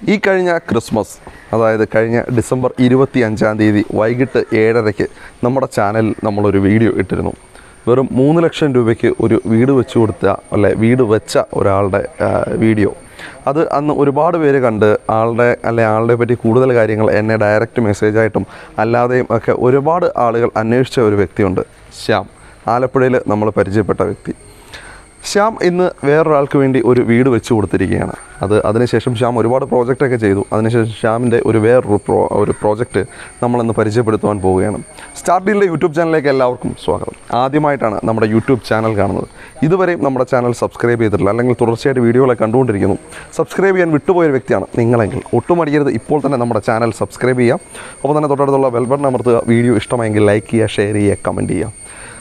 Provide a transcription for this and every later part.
ഈ കഴിഞ്ഞ ക്രിസ്മസ് അതായത് കഴിഞ്ഞ ഡിസംബർ ഇരുപത്തി അഞ്ചാം തീയതി വൈകിട്ട് ഏഴരയ്ക്ക് നമ്മുടെ ചാനലിൽ നമ്മളൊരു വീഡിയോ ഇട്ടിരുന്നു വെറും മൂന്ന് ലക്ഷം രൂപയ്ക്ക് ഒരു വീട് വെച്ച് കൊടുത്ത അല്ലെ വീട് വെച്ച ഒരാളുടെ ആ, വീഡിയോ അത് അന്ന് ഒരുപാട് പേര് കണ്ട് ആളുടെ അല്ലെ ആളുടെ പറ്റി കൂടുതൽ കാര്യങ്ങൾ എന്നെ ഡയറക്റ്റ് മെസ്സേജായിട്ടും അല്ലാതെയും ഒക്കെ ഒരുപാട് ആളുകൾ അന്വേഷിച്ച ഒരു വ്യക്തിയുണ്ട് ശ്യാം ആലപ്പുഴയിൽ നമ്മൾ പരിചയപ്പെട്ട വ്യക്തി ശ്യാം ഇന്ന് വേറൊരാൾക്ക് വേണ്ടി ഒരു വീട് വെച്ച് കൊടുത്തിരിക്കുകയാണ് അത് അതിനുശേഷം ശ്യാം ഒരുപാട് പ്രോജക്റ്റൊക്കെ ചെയ്തു അതിനുശേഷം ശ്യാമിൻ്റെ ഒരു വേറൊരു പ്രോ ഒരു പ്രോജക്റ്റ് നമ്മളിന്ന് പരിചയപ്പെടുത്തുവാൻ പോവുകയാണ് സ്റ്റാർട്ടിലെ യൂട്യൂബ് ചാനലിലേക്ക് എല്ലാവർക്കും സ്വാഗതം ആദ്യമായിട്ടാണ് നമ്മുടെ യൂട്യൂബ് ചാനൽ കാണുന്നത് ഇതുവരെയും നമ്മുടെ ചാനൽ സബ്സ്ക്രൈബ് ചെയ്തിട്ടില്ല അല്ലെങ്കിൽ തുടർച്ചയായിട്ട് വീഡിയോകളെ കണ്ടുകൊണ്ടിരിക്കുന്നു സബ്സ്ക്രൈബ് ചെയ്യാൻ വിട്ടുപോയൊരു വ്യക്തിയാണ് നിങ്ങളെങ്കിൽ ഒട്ടും അടിയരുത് ഇപ്പോൾ തന്നെ നമ്മുടെ ചാനൽ സബ്സ്ക്രൈബ് ചെയ്യാം അപ്പോൾ തന്നെ തൊട്ടടുത്തുള്ള ബെൽ ബട്ടൺ അമർത്തുക വീഡിയോ ഇഷ്ടമായെങ്കിൽ ലൈക്ക് ചെയ്യുക ഷെയർ ചെയ്യുക കമൻറ്റ് ചെയ്യുക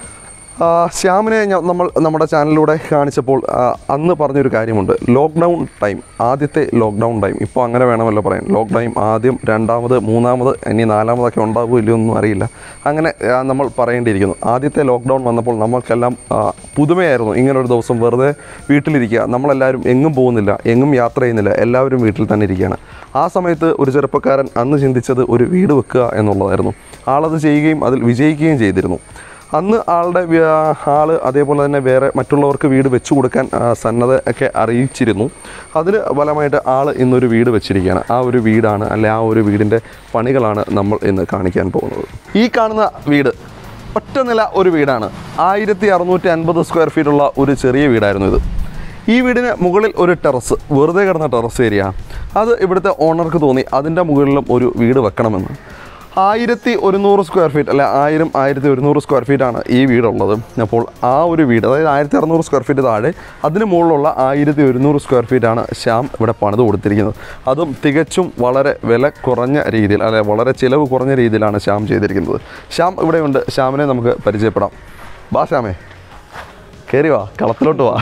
ആ, ശ്യാമിനെ ഞ- നമ്മൾ നമ്മുടെ ചാനലിലൂടെ കാണിച്ചപ്പോൾ ആ, അന്ന് പറഞ്ഞൊരു കാര്യമുണ്ട് ലോക്ക്ഡൗൺ ടൈം ആദ്യത്തെ ലോക്ക്ഡൗൺ ടൈം ഇപ്പോൾ അങ്ങനെ വേണമല്ലോ പറയാൻ ലോക്ക്ഡൗൺ ആദ്യം രണ്ടാമത് മൂന്നാമത് ഇനി നാലാമതൊക്കെ ഉണ്ടാകുമോ ഇല്ലയോ ഒന്നും അറിയില്ല അങ്ങനെ ആ, നമ്മൾ പറയേണ്ടിയിരിക്കുന്നു ആദ്യത്തെ ലോക്ക്ഡൗൺ വന്നപ്പോൾ നമുക്കെല്ലാം ആ, പുതുമയായിരുന്നു ഇങ്ങനെ ഒരു ദിവസം വെറുതെ വീട്ടിലിരിക്കുക നമ്മളെല്ലാവരും എങ്ങും പോകുന്നില്ല എങ്ങും യാത്ര ചെയ്യുന്നില്ല എല്ലാവരും വീട്ടിൽ തന്നെ ഇരിക്കുകയാണ് ആ സമയത്ത് ഒരു ചെറുപ്പക്കാരൻ അന്ന് ചിന്തിച്ചത് ഒരു വീട് വെക്കുക എന്നുള്ളതായിരുന്നു ആളത് ചെയ്യുകയും അതിൽ വിജയിക്കുകയും ചെയ്തിരുന്നു അന്ന് ആളുടെ വ്യ- ആള് അതേപോലെ തന്നെ വേറെ മറ്റുള്ളവർക്ക് വീട് വെച്ചു കൊടുക്കാൻ ആ, സന്നദ്ധ ഒക്കെ അറിയിച്ചിരുന്നു അതിന് ഫലമായിട്ട് ആൾ ഇന്നൊരു വീട് വെച്ചിരിക്കുകയാണ് ആ ഒരു വീടാണ് അല്ലെ ആ ഒരു വീടിൻ്റെ പണികളാണ് നമ്മൾ ഇന്ന് കാണിക്കാൻ പോകുന്നത് ഈ കാണുന്ന വീട് ഒറ്റ നില ഒരു വീടാണ് ആയിരത്തി അറുന്നൂറ്റി അൻപത് സ്ക്വയർ ഫീറ്റുള്ള ഒരു ചെറിയ വീടായിരുന്നു ഇത് ഈ വീടിന് മുകളിൽ ഒരു ടെറസ് വെറുതെ കിടന്ന ടെറസ് ഏരിയ അത് ഇവിടുത്തെ ഓണർക്ക് തോന്നി അതിൻ്റെ മുകളിലും ഒരു വീട് വെക്കണമെന്ന് ആയിരത്തി ഒരുന്നൂറ് സ്ക്വയർ ഫീറ്റ് അല്ലെ ആയിരം ആയിരത്തി ഒരുന്നൂറ് സ്ക്വയർ ഫീറ്റാണ് ഈ വീടുള്ളത് അപ്പോൾ ആ ഒരു വീട് അതായത് ആയിരത്തി അറുന്നൂറ് സ്ക്വയർ ഫീറ്റ് താഴെ അതിന് മുകളിലുള്ള ആയിരത്തി ഒരുന്നൂറ് സ്ക്വയർ ഫീറ്റാണ് ശ്യാം ഇവിടെ പണിത് കൊടുത്തിരിക്കുന്നത് അതും തികച്ചും വളരെ വില കുറഞ്ഞ രീതിയിൽ അല്ലെ വളരെ ചിലവ് കുറഞ്ഞ രീതിയിലാണ് ശ്യാം ചെയ്തിരിക്കുന്നത് ശ്യാം ഇവിടെയുണ്ട് ശ്യാമിനെ നമുക്ക് പരിചയപ്പെടാം ബാ ശ്യാമേ കയറി വാ കളത്തിലോട്ട് വാ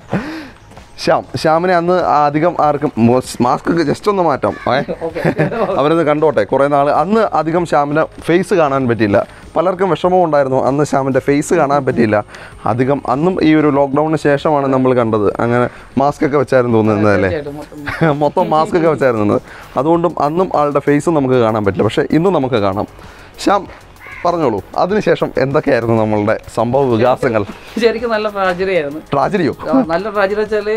ശ്യാം ശ്യാമിനെ അന്ന് അധികം ആർക്കും മാസ്ക് ഒക്കെ ജസ്റ്റ് ഒന്ന് മാറ്റാം ഏ അവരൊന്ന് കണ്ടോട്ടെ കുറേ നാൾ അന്ന് അധികം ശ്യാമിനെ ഫേസ് കാണാൻ പറ്റിയില്ല പലർക്കും വിഷമം ഉണ്ടായിരുന്നു അന്ന് ശ്യാമിൻ്റെ ഫേസ് കാണാൻ പറ്റിയില്ല അധികം അന്നും ഈ ഒരു ലോക്ക്ഡൗണിന് ശേഷമാണ് നമ്മൾ കണ്ടത് അങ്ങനെ മാസ്ക് ഒക്കെ വെച്ചായിരുന്നു തോന്നുന്നത് അല്ലേ മൊത്തം മാസ്ക് ഒക്കെ വെച്ചായിരുന്നു അതുകൊണ്ടും അന്നും ആളുടെ ഫേസ് നമുക്ക് കാണാൻ പറ്റില്ല പക്ഷേ ഇന്നും നമുക്ക് കാണാം ശ്യാം പറഞ്ഞോളൂ അതിനുശേഷം എന്തൊക്കെയായിരുന്നു നമ്മളുടെ സംഭവ വികാസങ്ങൾ ശരിക്കും നല്ല ട്രാജഡി ആയിരുന്നു ട്രാജഡിയോ ആ, നല്ല ട്രാജഡി വെച്ചാല്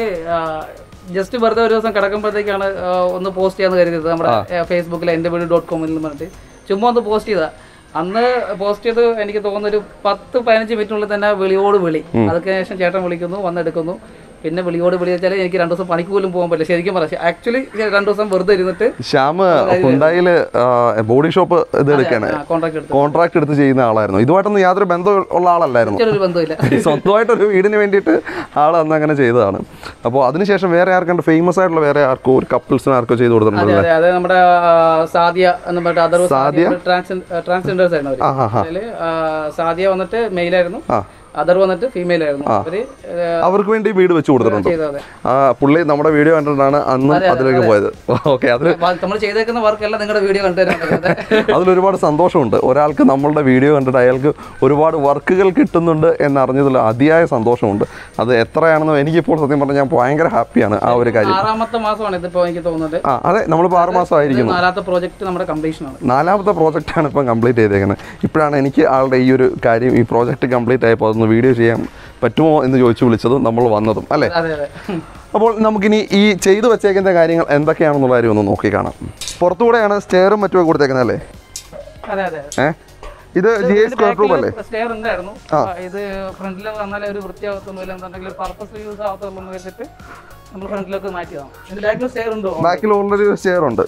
ജസ്റ്റ് വെറുതെ ഒരു ദിവസം കിടക്കുമ്പോഴത്തേക്കാണ് ആ, ഒന്ന് പോസ്റ്റ് ചെയ്യാന്ന് കരുതിയത് നമ്മുടെ ഫേസ്ബുക്കിൽ എൻ്റെ വീട് ഡോട്ട് കോമിൽ എന്ന് പറഞ്ഞിട്ട് ചുമ്മാ ഒന്ന് പോസ്റ്റ് ചെയ്താ അന്ന് പോസ്റ്റ് ചെയ്ത് എനിക്ക് തോന്നുന്നു ഒരു പത്ത് പതിനഞ്ച് മിനിറ്റിനുള്ളിൽ തന്നെ വിളിയോട് വിളി അതിന് ശേഷം ചേട്ടൻ വിളിക്കുന്നു വന്നെടുക്കുന്നു പിന്നെ വിളിയോട് വിളി വെച്ചാൽ എനിക്ക് രണ്ടു ദിവസം പണിക്ക് പോലും പോകാൻ പറ്റില്ല ശരിക്കും പറയാം ആക്ച്വലി രണ്ടു ദിവസം വെറുതെ ഇരുന്നിട്ട് ശ്യാം ഹുണ്ടായിൽ ബോഡി ഷോപ്പ് ഇത് എടുക്കാണ് കോൺട്രാക്ട് എടുത്തു കോൺട്രാക്ട് എടുത്ത് ചെയ്യുന്ന ആളായിരുന്നു ഇതുമായിട്ടൊന്നും യാതൊരു ബന്ധം ഉള്ള ആളല്ലായിരുന്നു ഒരു ബന്ധമില്ല സ്വന്തമായിട്ടൊരു വീടിന് വേണ്ടിയിട്ട് ആൾ അന്ന് അങ്ങനെ ചെയ്തതാണ് അപ്പോൾ അതിനുശേഷം വേറെ ആർക്കുണ്ട് ഫേമസ് ആയിട്ടുള്ള വേറെ ആർക്കോ ഒരു കപ്പിൾസിന് ആർക്കോ ചെയ്ത് അതെ കൊടുത്തിട്ടുണ്ടല്ലോ അതെ അതെ നമ്മുടെ ആ, സാദിയ എന്ന് പറഞ്ഞിട്ട് അതർ സാദിയ? ട്രാൻസ്ജെൻഡേഴ്സ് ആയിരുന്നു അവര് ആ ഹാ ഹാ അതില് ആ, സാദിയ വന്നിട്ട് മെയിൽ ആയിരുന്നു ആ അതർ വന്നിട്ട് ഫീമെയിൽ ആയിരുന്നു അവര് അവർക്ക് വേണ്ടി വീട് വെച്ച് കൊടുത്തിട്ടുണ്ട് ചെയ്തത് അതെ ആ പുള്ളി നമ്മുടെ വീഡിയോ കണ്ടിട്ടാണ് അന്നും അതിലേക്ക് പോയത് ഓക്കെ അതിൽ നമ്മൾ ചെയ്തേക്കുന്ന വർക്കെല്ലാം നിങ്ങളുടെ വീഡിയോ കണ്ടുതരാൻ അതിലൊരുപാട് സന്തോഷമുണ്ട് ഒരാൾക്ക് നമ്മളുടെ വീഡിയോ കണ്ടിട്ട് അയാൾക്ക് ഒരുപാട് വർക്കുകൾ കിട്ടുന്നുണ്ട് എന്നറിഞ്ഞതിൽ അതിയായ സന്തോഷമുണ്ട് അത് എത്രയാണെന്ന് എനിക്കിപ്പോൾ സത്യം പറഞ്ഞാൽ ഞാൻ ഭയങ്കര ഹാപ്പിയാണ് ആ ഒരു കാര്യം ആറാമത്തെ മാസമാണ് ഇതിപ്പോ എനിക്ക് തോന്നുന്നത് ആ അതെ നമ്മളിപ്പോൾ ആറ് മാസം ഇത് ആയിരിക്കുന്നു നാലാമത്തെ പ്രോജക്റ്റ് നമ്മുടെ കംപ്ലീഷൻ ആണ് നാലാമത്തെ പ്രോജക്റ്റാണ് ഇപ്പം കംപ്ലീറ്റ് ചെയ്തേക്കുന്നത് ഇപ്പോഴാണ് എനിക്ക് ആളുടെ ഈ ഒരു കാര്യം ഈ പ്രോജക്റ്റ് കംപ്ലീറ്റ് ആയപ്പോൾ അതൊന്ന് വീഡിയോ ചെയ്യാൻ പറ്റുമോ എന്ന് ചോദിച്ചു വിളിച്ചതും നമ്മൾ വന്നതും അല്ലേ അതെ അതെ ഉം. അപ്പോൾ നമുക്കിനി ഈ ചെയ്തു വെച്ചേക്കുന്ന കാര്യങ്ങൾ എന്തൊക്കെയാണെന്നുള്ള കാര്യം ഒന്ന് നോക്കി കാണാം പുറത്തുകൂടെയാണ് സ്റ്റെയറും മറ്റുമൊക്കെ കൊടുത്തേക്കുന്നത് അല്ലേ അതെ അതെ ഏഹ് ഇത് ജി ഐ സ്ക്വയർ പ്രൂഫ് അല്ലേ സ്റ്റെയർ ഉണ്ടായിരുന്നു ഇത് ഫ്രണ്ടിൽ വന്നാലേ ഒരു വൃത്തിയാകത്തൊന്നുമില്ല എന്നുണ്ടെങ്കിൽ പർപ്പസ് യൂസ് ആകത്തുള്ളൂ എന്ന് വെച്ചിട്ട് നമ്മൾ ഫ്രണ്ടിലേക്ക് മാറ്റിയതാണ് ഇതിന്റെ ബാക്കിൽ സ്റ്റെയർ ഉണ്ടോ ബാക്കിൽ ഓൾറെഡി ഒരു സ്റ്റെയർ ഉണ്ട്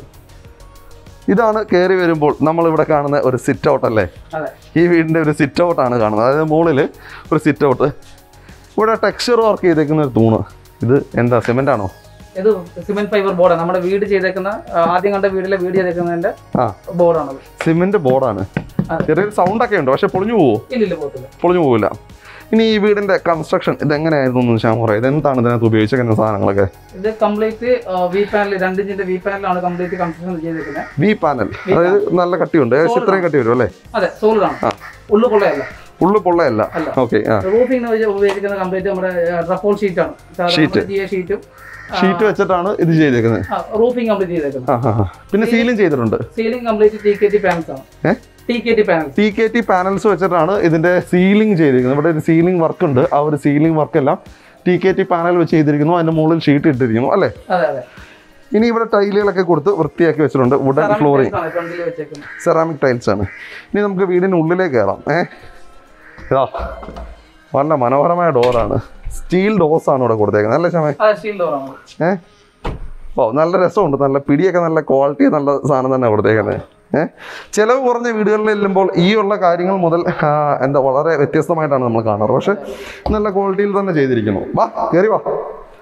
ഇതാണ് കയറി വരുമ്പോൾ നമ്മൾ ഇവിടെ കാണുന്ന ഒരു സിറ്റ് ഔട്ട് അല്ലേ അതെ ഈ വീടിൻ്റെ ഒരു സിറ്റ് ഔട്ടാണ് കാണുന്നത് അതായത് മുകളിൽ ഒരു സിറ്റ് ഔട്ട് ഇവിടെ ടെക്സ്ചർ വർക്ക് ചെയ്തേക്കുന്ന ഒരു തൂണ് ഇത് എന്താ സിമെൻ്റ് ആണോ ഇത് സിമെന്റ് ഫൈബർ ബോർഡാണ് നമ്മുടെ വീട് ചെയ്തേക്കുന്ന ആ, ആദ്യം കണ്ട വീട്ടിലെ വീട് ചെയ്തേക്കുന്നതിന്റെ ആ ബോർഡാണത് സിമെന്റ് ബോർഡാണ് അതെ. ചെറിയൊരു സൗണ്ട് ഒക്കെ ഉണ്ട് പക്ഷെ പൊളിഞ്ഞു പോവോ ഇല്ലില്ല പോകത്തില്ല പൊളിഞ്ഞു പോവില്ല ഇനി ഈ വീടിന്റെ കൺസ്ട്രക്ഷൻ ഇത് എങ്ങനെയായിരുന്നു എന്ന് ശ്യാം പറയാം ഇതെന്താണ് ഇതിനകത്ത് ഉപയോഗിച്ചേക്കുന്ന സാധനങ്ങളൊക്കെ ഇത് കംപ്ലീറ്റ് വി പാനൽ രണ്ട് ഇഞ്ചിന്റെ വി പാനലാണ് കംപ്ലീറ്റ് കൺസ്ട്രക്ഷൻ ചെയ്തേക്കുന്നത് വി പാനൽ അതായത് നല്ല കട്ടിയുണ്ട് ഏകദേശം ഇത്രയും കട്ടി വരും അല്ലേ അതെ സോളിഡ് ആണ് ഉള്ളു കൊള്ളയല്ല ഉള്ളു പൊള്ളയല്ല ഓക്കെ ആ റൂഫിംഗ് ഉപയോഗിക്കുന്ന കംപ്ലീറ്റ് നമ്മുടെ റഫോൾ ഷീറ്റാണ് സാധാരണ ജിയോ ഷീറ്റും ഷീറ്റ് വെച്ചിട്ടാണ് ഇത് ചെയ്തേക്കുന്നത് റൂഫിംഗ് കംപ്ലീറ്റ് ചെയ്തേക്കുന്നത് ആ ആ ആ. പിന്നെ സീലിംഗ് ചെയ്തിട്ടുണ്ട് ceiling complete T K T panels ആണ് ഏ T K T panels T K T panels വെച്ചിട്ടാണ് ഇതിന്റെ സീലിംഗ് ചെയ്തിരിക്കുന്നത് ഇവിടെ ഒരു സീലിംഗ് വർക്ക് ഉണ്ട് ആ ഒരു സീലിംഗ് വർക്ക് എല്ലാം ടി കെ ടി പാനൽ വെച്ച് ചെയ്തിരിക്കുന്നു അതിന്റെ മുകളിൽ ഷീറ്റ് ഇട്ടിരിക്കുന്നു അല്ലേ അതെ അതെ ഇനി ഇവിടെ ടൈലുകളൊക്കെ കൊടുത്ത് വൃത്തിയാക്കി വെച്ചിട്ടുണ്ട് വുഡൻ ഫ്ലോറിംഗ് ഫ്രണ്ടിൽ വെച്ചേക്കുന്നത് സെറാമിക് ടൈൽസ് ആണ് ഇനി നമുക്ക് വീടിന് ഉള്ളിലേക്ക് കയറാം ഏ ഇതാ നല്ല മനോഹരമായ ഡോറാണ് സ്റ്റീൽ ഡോസ് ആണ് ഇവിടെ കൊടുത്തേക്കുന്നത് അല്ലേ ചമേ അതെ സ്റ്റീൽ ഡോറാണ് ഏ ഓ നല്ല രസമുണ്ട് നല്ല പിടിയൊക്കെ നല്ല ക്വാളിറ്റി നല്ല സാധനം തന്നെ കൊടുത്തേക്കുന്നത് ഏ ചിലവ് കുറഞ്ഞ വീടുകളിൽ ചെല്ലുമ്പോൾ ഈ ഉള്ള കാര്യങ്ങൾ മുതൽ ആ, എന്താ വളരെ വ്യത്യസ്തമായിട്ടാണ് നമ്മൾ കാണാറ് പക്ഷെ നല്ല ക്വാളിറ്റിയിൽ തന്നെ ചെയ്തിരിക്കുന്നു വാ കയറി വാ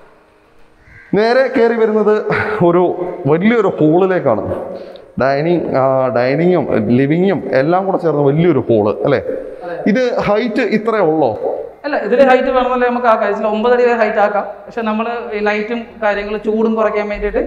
നേരെ കയറി വരുന്നത് ഒരു വലിയൊരു ഹോളിലേക്കാണ് ഡൈനിങ് ഡൈനിങ്ങും ലിവിങ്ങും എല്ലാം കൂടെ ചേർന്ന് വലിയൊരു ഹോള് അല്ലേ ഇത് ഹൈറ്റ് ഇത്രേ ഉള്ളോ അല്ല ഇതിന്റെ ഹൈറ്റ് വേണമെന്നല്ലേ നമുക്ക് ആക്കാം ഇതിൽ ഒമ്പത് അടി വരെ ഹൈറ്റ് ആക്കാം പക്ഷെ നമ്മൾ ഈ ലൈറ്റും കാര്യങ്ങളും ചൂടും കുറയ്ക്കാൻ വേണ്ടിയിട്ട്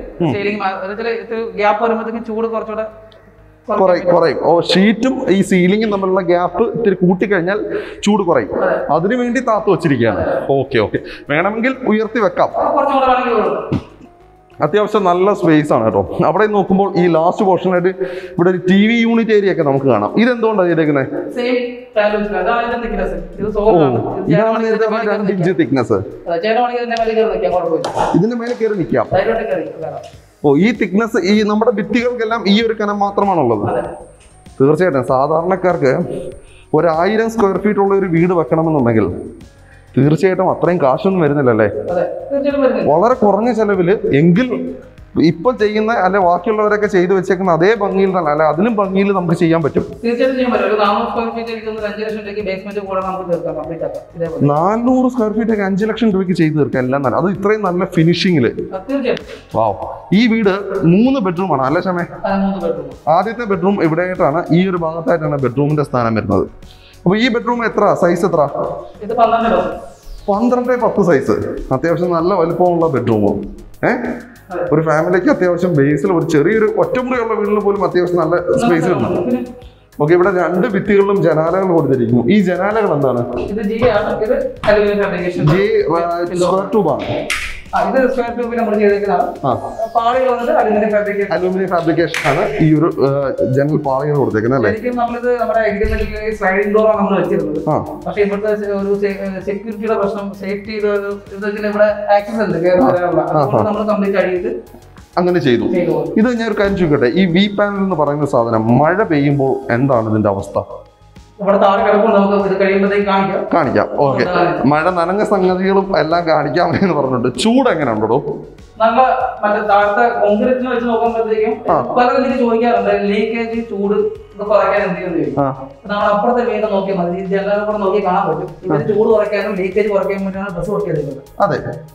സീലിംഗ് ഗ്യാപ്പ് വരുമ്പോഴത്തേക്കും ചൂട് കുറച്ചുകൂടെ കുറയ്ക്കാൻ കുറയും കുറയും ഓ ഷീറ്റും ഈ സീലിംഗും തമ്മിലുള്ള ഗ്യാപ്പ് ഇത്തിരി കൂട്ടിക്കഴിഞ്ഞാൽ ചൂട് കുറയും അതിനു വേണ്ടി താത്തു വെച്ചിരിക്കുകയാണ് ഓക്കെ ഓക്കെ വേണമെങ്കിൽ ഉയർത്തി വെക്കാം അപ്പൊ കുറച്ചും കൂടെ വേണമെങ്കിൽ കൊടുക്കാം. അത്യാവശ്യം നല്ല സ്പേസ് ആണ് കേട്ടോ അവിടെ നോക്കുമ്പോൾ ഈ ലാസ്റ്റ് പോർഷനായിട്ട് ഇവിടെ ഒരു ടി വി യൂണിറ്റ് ഏരിയ ഒക്കെ നമുക്ക് കാണാം ഇതെന്തുകൊണ്ടാണ് ചെയ്തേക്കുന്നത് സെയിം പാനൽ വെച്ചിട്ടുണ്ട്. അതാണ് ഇതിന്റെ thickness. ഇത് ഓ സോഫാണ്. ഇത് ഇതാണ് ചേട്ടൻ നേരത്തെ വേണമെങ്കിൽ രണ്ട് ഇതിന്റെ ഇഞ്ച് തിക്നെസ് അതെ, ചേട്ടൻ വേണമെങ്കിൽ ഇതിന്റെ മേലെ കയറി നിൽക്കാം, കുഴപ്പമില്ല. ഇതിന്റെ മേലെ കയറി നിൽക്കാം ധൈര്യമായിട്ട് കയറി കയറാം. ഓ ഈ തിക്നെസ് ഈ നമ്മുടെ ഭിത്തികൾക്കെല്ലാം ഈ ഒരു കനം മാത്രമാണുള്ളത് അതെ. തീർച്ചയായിട്ടും സാധാരണക്കാർക്ക് ഒരായിരം സ്ക്വയർ ഫീറ്റ് ഉള്ള ഒരു വീട് വെക്കണമെന്നുണ്ടെങ്കിൽ തീർച്ചയായിട്ടും അത്രയും കാശൊന്നും വരുന്നില്ലല്ലേ അതെ. തീർച്ചയായിട്ടും വരുന്നില്ല. വളരെ കുറഞ്ഞ ചെലവിൽ എങ്കിൽ ഇപ്പൊ ചെയ്യുന്ന അല്ലെ ബാക്കിയുള്ളവരൊക്കെ ചെയ്തു വെച്ചേക്കുന്ന അതേ ഭംഗിയിൽ തന്നെ അല്ലെ അതിലും ഭംഗിയിൽ നമുക്ക് ചെയ്യാൻ പറ്റും തീർച്ചയായിട്ടും ചെയ്യാൻ പറ്റും. ഒരു 400 സ്ക്വയർ ഫീറ്റ് എനിക്ക് തോന്നുന്നു ഒരു അഞ്ച് ലക്ഷം രൂപയ്ക്ക് ബേസ്മെന്റ് കൂടെ നമുക്ക് തീർക്കാം കംപ്ലീറ്റ് ആക്കാം ഇതേപോലെ നാനൂറ് സ്ക്വയർ ഫീറ്റ് ഒക്കെ അഞ്ച് ലക്ഷം രൂപയ്ക്ക് ചെയ്തു തീർക്കാം എല്ലാം തന്നെ അത് ഇത്രയും നല്ല ഫിനിഷിങ്ങിൽ അത് തീർച്ചയായിട്ടും വാവ് ഈ വീട് മൂന്ന് ബെഡ്റൂമാണ് അല്ലേ ക്ഷമേ അത് മൂന്ന് ബെഡ്റൂം ആദ്യത്തെ ബെഡ്റൂം ഇവിടെയായിട്ടാണ് ഈ ഒരു ഭാഗത്തായിട്ടാണ് ബെഡ്റൂമിന്റെ സ്ഥാനം വരുന്നത് അപ്പൊ ഈ ബെഡ്റൂം എത്ര സൈസ് എത്ര ഇത് പന്ത്രണ്ട് ഡോർ പന്ത്രണ്ട് പത്ത് സൈസ് അത്യാവശ്യം നല്ല വലുപ്പമുള്ള ബെഡ്റൂമും ഏഹ് ഒരു ഫാമിലിക്ക് അത്യാവശ്യം ബേസിൽ ഒരു ചെറിയൊരു ഒറ്റമുറിയുള്ള വീട്ടിൽ പോലും അത്യാവശ്യം നല്ല സ്പേസ് ഉണ്ട് പിന്നെ ഓക്കെ ഇവിടെ രണ്ട് ഭിത്തികളിലും ജനാലകൾ കൊടുത്തിരിക്കുന്നു ഈ ജനാലകൾ എന്താണ് ഇത് ജി ആണ് ഇത് അലുമിനിയം ഫാബ്രിക്കേഷൻ ജെ സ്ക്വയർ ട്യൂബാണ് ആ ഇത് സ്ക്വയർ ട്യൂബിൽ നമ്മൾ ചെയ്തേക്കുന്നതാണ് ആ പാളികൾ വന്നിട്ട് അലുമിനിയം ഫാബ്രിക്കേഷൻ അലൂമിനിയം ഫാബ്രിക്കേഷൻ ആണ് ഈ ഒരു ജനൽ പാളികൾ കൊടുത്തേക്കുന്നത് അല്ലേ ശരിക്കും നമ്മളിത് നമ്മുടെ എഗ്രിമെന്റിൽ സ്ലൈഡിംഗ് ഡോറാണ് നമ്മൾ വെച്ചിരുന്നത് ആ പക്ഷേ ഇവിടുത്തെ ഒരു സെക്യൂരിറ്റിയുടെ പ്രശ്നം സേഫ്റ്റി ഇത് വെച്ചാൽ ഇവിടെ ആക്സസ് ഉണ്ട് കയറി വരാനുള്ള അതുകൊണ്ട് നമ്മൾ കംപ്ലീറ്റ് അഴിയിട്ട് അങ്ങനെ ചെയ്തു ചെയ്തു പോകും ഇത് ഞാൻ ഒരു കാര്യം ചോദിക്കട്ടെ ഈ വി പാനൽ എന്ന് പറയുന്ന സാധനം മഴ പെയ്യുമ്പോൾ എന്താണ് ഇതിന്റെ അവസ്ഥ ഇവിടെ താഴെ കിടക്കും നമുക്ക് ഇത് കഴിയുമ്പോഴത്തേക്ക് കാണിക്കാം കാണിക്കാം ഓക്കെ മഴ നനഞ്ഞ സംഗതികളും എല്ലാം കാണിക്കാം എന്ന് പറഞ്ഞിട്ട് ചൂട് എങ്ങനെ ഉണ്ടോ നല്ല മറ്റേ താഴത്തെ കോൺക്രീറ്റിനെ വെച്ച് നോക്കുമ്പോഴത്തേക്കും പലരും എനിക്ക് ചോദിക്കാറുണ്ട് ലീക്കേജ് ചൂട് ഇത് കുറയ്ക്കാൻ എന്ത് ചെയ്യുന്നു ചോദിക്കും ആ നമ്മൾ അപ്പുറത്തെ വീട് നോക്കിയാൽ മതി ഈ ജനലിൽ കൂടെ നോക്കി കാണാൻ പറ്റും ഇതിന് ചൂട് കുറയ്ക്കാനും ലീക്കേജ് കുറയ്ക്കാൻ വേണ്ടിയാണ് ഡ്രസ് വർക്ക് ചെയ്തിട്ടുള്ളത് അതെ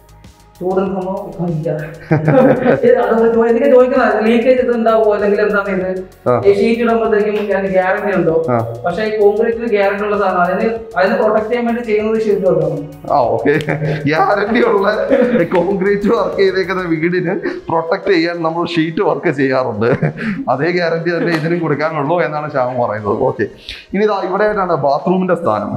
ചൂടിന് സംഭവം ഇപ്പം ഇല്ല. ഇത് അത് ചോ- എനിക്ക് ചോദിക്കുന്നത് ലീക്കേജ് ഇത് ഉണ്ടാവുമോ അല്ലെങ്കിൽ എന്താണ് ഇത് ആ. ഈ ഷീറ്റ് ഇടുമ്പോഴത്തേക്കും ഗ്യാരണ്ടി ഉണ്ടോ ആ പക്ഷേ ഈ കോൺക്രീറ്റിൽ ഗ്യാരണ്ടി ഉള്ള സാധനം അതിന് അതിനെ പ്രൊട്ടക്ട് ചെയ്യാൻ വേണ്ടി ചെയ്യുന്നത് ഷീറ്റ് വർക്കാണ് ആ ഓക്കെ ഗ്യാരണ്ടി ഉള്ള കോൺക്രീറ്റ് വർക്ക് ചെയ്തേക്കുന്ന വീടിന് പ്രൊട്ടക്ട് ചെയ്യാൻ നമ്മൾ ഷീറ്റ് വർക്ക് ചെയ്യാറുണ്ട് അതേ ഗ്യാരണ്ടി തന്നെ ഇതിനും കൊടുക്കാനുള്ളൂ എന്നാണ് ശ്യാമം പറയുന്നത് ഓക്കെ ഇനി ഇതാ ഇവിടെയായിട്ടാണ് ബാത്റൂമിന്റെ സ്ഥാനം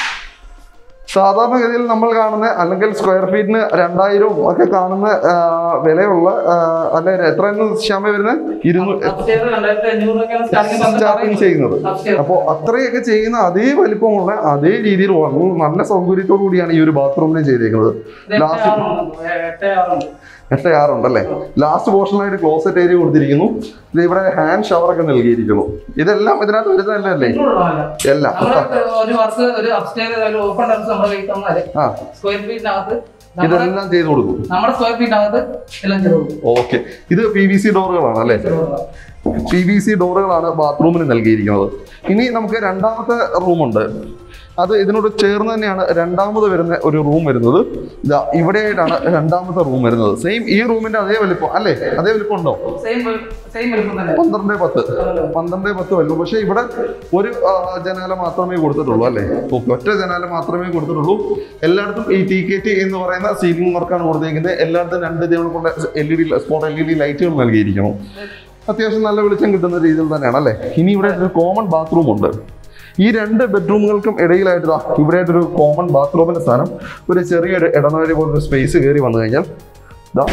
സാധാരണഗതിയിൽ നമ്മൾ കാണുന്ന അല്ലെങ്കിൽ സ്ക്വയർ ഫീറ്റിന് രണ്ടായിരവും ഒക്കെ കാണുന്ന ആ, വിലയുള്ള ആ, അല്ലെ എത്രയെന്ന് ശ്യാമ വരുന്നത് ഇരുന്നൂറ് അപ്സ്റ്റേർ രണ്ടായിരത്തി അഞ്ഞൂറ് രൂപയ്ക്കാണ് സ്റ്റാർട്ടിംഗ് സ്റ്റാർട്ടിങ് ചെയ്യുന്നത് അപ്സ്റ്റേർ അപ്പോൾ അത്രയൊക്കെ ചെയ്യുന്ന അതേ വലിപ്പമുള്ള അതേ രീതിയിൽ വളരെ നല്ല സൗകര്യത്തോടു കൂടിയാണ് ഈ ഒരു ബാത്റൂമിനെ ചെയ്തേക്കുന്നത് ലാസ്റ്റ് എട്ട് ആറുണ്ട് എട്ട് ആറുണ്ടല്ലേ ലാസ്റ്റ് പോർഷനായിട്ട് ക്ലോസറ്റ് ഏരിയ കൊടുത്തിരിക്കുന്നു ഇത് ഇവിടെ ഹാൻഡ് ഷവർ ഒക്കെ നൽകിയിരിക്കുന്നു ഇതെല്ലാം ഇതിനകത്ത് വരുന്നതല്ലേ ഇങ്ങോട്ടുള്ളതല്ല. എല്ലാം നമ്മള് ഒരു വർക്ക് ഒരു അപ്സ്റ്റേർ ഒരു ഓപ്പൺ ടെറസ് നമ്മുടെ കയ്യിൽ തന്നാല് ആ സ്ക്വയർ ഫീറ്റിനകത്ത് നമ്മുടെ ഇതെല്ലാം ചെയ്ത് കൊടുക്കും നമ്മുടെ സ്ക്വയർ ഫീറ്റിനകത്ത് എല്ലാം ചെയ്തു കൊടുക്കും. ഓക്കെ ഇത് പി വി സി ഡോറുകളാണ് അല്ലേ പി വി സി ഡോറുകളാണ് ബാത്റൂമിന് നൽകിയിരിക്കുന്നത് ഇനി നമുക്ക് രണ്ടാമത്തെ റൂമുണ്ട് അത് ഇതിനോട് ചേർന്ന് തന്നെയാണ് രണ്ടാമത് വരുന്ന ഒരു റൂം വരുന്നത് ഇതാ ഇവിടെയായിട്ടാണ് രണ്ടാമത്തെ റൂം വരുന്നത് സെയിം ഈ റൂമിന്റെ അതേ വലിപ്പം അല്ലേ അതേ വലിപ്പം ഉണ്ടോ സെയിം സെയിം വലുപ്പം തന്നെ പന്ത്രണ്ട് പത്ത് പന്ത്രണ്ട് പത്ത് വലിപ്പം പക്ഷേ ഇവിടെ ഒരു ആ, ജനാല മാത്രമേ കൊടുത്തിട്ടുള്ളൂ അല്ലേ ഓക്കെ ഒറ്റ ജനാല മാത്രമേ കൊടുത്തിട്ടുള്ളൂ എല്ലായിടത്തും ഈ ടി കെ ടി എന്ന് പറയുന്ന സീലിംഗ് വർക്കാണ് കൊടുത്തേക്കുന്നത് എല്ലായിടത്തും രണ്ട് ഇതിനെ കൊണ്ട് L E D spot L E D ലൈറ്റുകൾ നൽകിയിരിക്കുന്നു അത്യാവശ്യം നല്ല വെളിച്ചം കിട്ടുന്ന രീതിയിൽ തന്നെയാണ് അല്ലേ ഇനി ഇവിടെ ഒരു കോമൺ ബാത്റൂം ഉണ്ട് ഈ രണ്ട് ബെഡ്റൂമുകൾക്കും ഇടയിലായിട്ട് ദാ ഇവിടെയായിട്ടൊരു കോമൺ ബാത്റൂമിന്റെ സ്ഥാനം ഒരു ചെറിയൊരു ഇടനാഴി പോലൊരു സ്പേസ് കയറി വന്നു കഴിഞ്ഞാൽ ദാ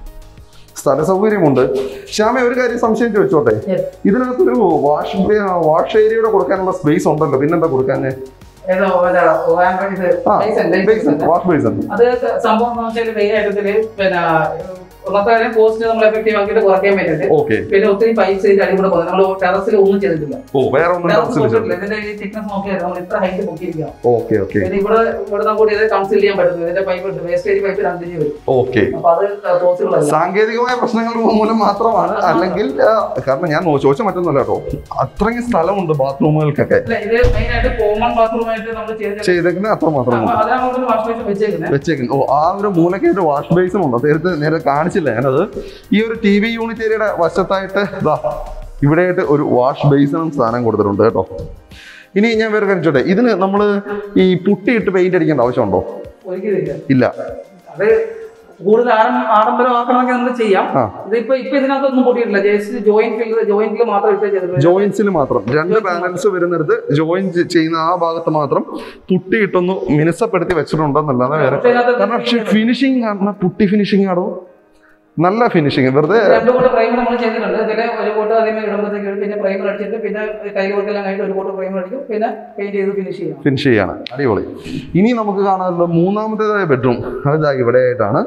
സ്ഥല സൗകര്യമുണ്ട് ശ്യാമ ഒരു കാര്യം സംശയം ചോദിച്ചോട്ടെ Yes. ഇതിനകത്തൊരു വാഷ് വാഷ് ഏരിയയുടെ കൊടുക്കാനുള്ള സ്പേസ് ഉണ്ടല്ലോ പിന്നെന്താ കൊടുക്കാൻ ഏതോ മറ്റേ വാമ്പ- ഇത് ബേസൻ, ബേസൻ. വാഷ് ബേസൺ അത് സംഭവം എന്ന് വെച്ചാൽ മെയിൻ ആയിട്ട് ഇതില് പിന്നെ ഒന്നാമത്തെ കാര്യം കോസ്റ്റ് നമ്മൾ എഫക്റ്റീവ് ആക്കിയിട്ട് കുറയ്ക്കാൻ പറ്റുന്നുണ്ട് ഓക്കെ പിന്നെ ഒത്തിരി പൈസ ഇതിന്റെ അടി കൂടെ പോകുന്നത് നമ്മൾ ടെറസിൽ ഒന്നും ചെയ്തിട്ടില്ല ഓ വേറെ ഒന്നും ടെറസ് ടെറസിൽ നോക്കിയിട്ടില്ല ഇതിന്റെ ഈ തിക്നസ് നോക്കിയാൽ നമ്മൾ ഇത്ര ഹൈറ്റ് പൊക്കിയിരിക്കുക ഓക്കെ ഓക്കെ പിന്നെ ഇവിടെ ഇവിടെ നമുക്ക് ഇത് കൺസിൽ ചെയ്യാൻ പറ്റുന്നു ഇതിന്റെ പൈപ്പ് വേസ്റ്റേജ് പൈപ്പ് രണ്ടിഞ്ച് വരും ഓക്കെ അപ്പൊ അത് പോസിബിൾ സാങ്കേതികമായ പ്രശ്നങ്ങൾ മൂലം മാത്രമാണ് അല്ലെങ്കിൽ ആ, കാരണം ഞാൻ നോ- ചോദിച്ച മറ്റൊന്നുമല്ല കേട്ടോ അത്രയും സ്ഥലമുണ്ട് ബാത്റൂമുകൾക്കൊക്കെ അല്ല ഇത് മെയിൻ ആയിട്ട് കോമൺ ബാത്റൂം ആയിട്ട് നമ്മൾ ചെയ്ത് ചെയ്തേക്കുന്നത് അത്ര മാത്രമാണ് അതാണ് നമ്മൾ വാഷ് ബേസ് വെച്ചേക്കുന്നത് വെച്ചേക്കുന്നത് ഓ ആ ഒരു മൂലക്കായിട്ട് വാഷ് ബേസും ഉണ്ട് നേരത്തെ നേരെ കാണിച്ചില്ല ഞാനത് ഈ ഒരു ടി വി യൂണിറ്റ് ഏരിയയുടെ വശത്തായിട്ട് ദാ ഇവിടെയായിട്ട് ഒരു വാഷ് ബേസിനും സ്ഥാനം കൊടുത്തിട്ടുണ്ട് കേട്ടോ ഇനി ഞാൻ വേറെ കാര്യം ചോട്ടെ ഇതിന് നമ്മൾ ഈ പുട്ടിയിട്ട് പെയിന്റ് അടിക്കേണ്ട ആവശ്യമുണ്ടോ ഒരിക്കലും ഇല്ല അത് കൂടുതൽ ആഡം ആഡംബരമാക്കണമെങ്കിൽ നമ്മൾ ചെയ്യാം ആ. ഇതിപ്പോ ഇപ്പൊ ഇതിനകത്തൊന്നും പൊട്ടിയിട്ടില്ല ജസ്റ്റ് ജോയിന്റ് ഫീൽഡ് ജോയിന്റിൽ മാത്രം ഇട്ട് ചെയ്തിട്ടുണ്ട് ജോയിന്റ്സിൽ മാത്രം രണ്ട് പാനൽസ് വരുന്നിടത്ത് ജോയിൻ ചെയ്യുന്ന ആ ഭാഗത്ത് മാത്രം പുട്ടിയിട്ടൊന്ന് മിനുസപ്പെടുത്തി വെച്ചിട്ടുണ്ടെന്നല്ലാതെ വേറെ പക്ഷേ ഇതിനകത്ത് കാരണം ഫിനിഷിങ് കാണുന്ന പുട്ടി ഫിനിഷിംഗ് ആണോ നല്ല ഫിനിഷിങ് വെറുതെ രണ്ടു കൂട്ട് പ്രൈമർ നമ്മൾ ചെയ്തിട്ടുണ്ട് ഇതിലെ ഒരു കോട്ട് ആദ്യമേ ഇടുമ്പോഴത്തേക്ക് പിന്നെ പ്രൈമർ അടിച്ചിട്ട് പിന്നെ കൈ കൊടുക്കെല്ലാം കഴിഞ്ഞിട്ട് ഒരു കോട്ട് പ്രൈമർ അടിക്കും പിന്നെ പെയിന്റ് ചെയ്ത് ഫിനിഷ് ചെയ്യാം ഫിനിഷ് ചെയ്യാണ് അടിപൊളി ഇനി നമുക്ക് കാണാനുള്ള മൂന്നാമത്തേതായ ബെഡ്റൂം അത് ഇവിടെ ആയിട്ടാണ്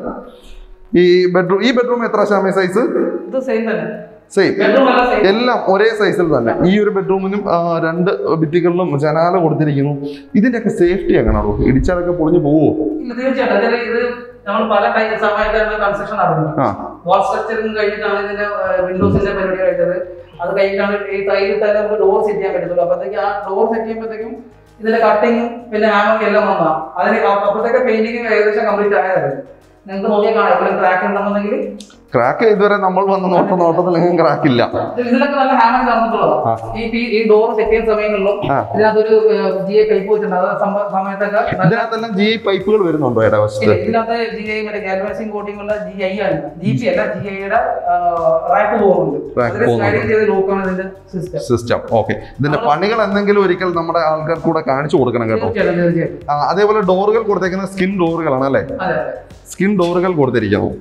ഈ ബെഡ്റൂം ഈ ബെഡ്റൂം എത്ര ശാമി സൈസ് ഇത് സെയിം തന്നെ സെയിം ബെഡ്റൂം അല്ല സെയിം എല്ലാം ഒരേ സൈസിൽ തന്നെ ഈ ഒരു ബെഡ്റൂമിനും ആ, രണ്ട് ഭിത്തികളിലും ജനാല കൊടുത്തിരിക്കുന്നു ഇതിന്റെയൊക്കെ സേഫ്റ്റി എങ്ങനെയാണോ ഇടിച്ചാലൊക്കെ പൊളിഞ്ഞു പോവോ ഇല്ല തീർച്ചയായിട്ടും അതിൽ ഇത് നമ്മൾ പല ടൈ സമയത്താണ് കൺസ്ട്രക്ഷൻ നടക്കുന്നത് ആ വാൾ സ്ട്രക്ചറിങ് കഴിഞ്ഞിട്ടാണ് ഇതിന്റെ വിൻഡോസിന്റെ പരിപാടി കഴിച്ചത് അത് കഴിഞ്ഞിട്ടാണ് ഈ ടൈലിട്ടാൽ നമുക്ക് ഡോർ സെറ്റ് ചെയ്യാൻ പറ്റത്തുള്ളൂ അപ്പോഴത്തേക്ക് ആ ഡോർ സെറ്റ് ചെയ്യുമ്പോഴത്തേക്കും ഇതിന്റെ കട്ടിങ്ങും പിന്നെ ഹാമറും എല്ലാം വന്നതാണ് അതിന് അപ്പോഴത്തേക്ക് പെയിന്റിങ് ഏകദേശം കംപ്ലീറ്റ് ആയതായിരുന്നു നിങ്ങൾക്ക് നോക്കിയാൽ കാണാം എപ്പോഴും ക്രാക്ക് ഉണ്ടെന്നുണ്ടെങ്കിൽ ക്രാക്ക് ഇതുവരെ നമ്മൾ വന്ന നോട്ട നോട്ടത്തിലെങ്കിലും ക്രാക്ക് ഇല്ല ഇതിലൊക്കെ നല്ല ഹാമർ ആ. നടന്നിട്ടുള്ളതാണ് ഈ പി- ഈ ഡോർ സെറ്റ് ചെയ്യുന്ന സമയങ്ങളിലും ആ. ഇതിനകത്തൊരു ജി ഐ പൈപ്പ് വെച്ചിട്ടുണ്ട് അത് സംഭവ- സമയത്തൊക്കെ നല്ല ഇതിനകത്തെല്ലാം ജി പൈപ്പുകൾ വരുന്നുണ്ടോ ഇട ഇല്ല, വശത്ത് ഇതിനകത്ത് ജി ഐ മറ്റേ ഗാൽവാസിംഗ് കോട്ടിംഗ് ഉള്ള ജി ഐ ആണ് ജി പി അല്ല ജി ഐയുടെ റാക്ക് പോകുന്നുണ്ട് Rack അതിൽ പോകുന്നുണ്ട്. സ്ലൈഡിംഗ് ചെയ്ത് ലോക്കാണ് ഇതിന്റെ സിസ്റ്റം സിസ്റ്റം ഓക്കെ ഇതിന്റെ പണികൾ എന്തെങ്കിലും ഒരിക്കൽ നമ്മുടെ ആൾക്കാർ കൂടെ കാണിച്ചു കൊടുക്കണം കേട്ടോ തീർച്ചയായിട്ടും തീർച്ചയായിട്ടും ആ, അതേപോലെ ഡോറുകൾ കൊടുത്തേക്കുന്ന സ്കിൻ ഡോറുകളാണ് അല്ലേ അതെ അതെ സ്കിൻ ഡോറുകൾ കൊടുത്തിരിക്കുന്നു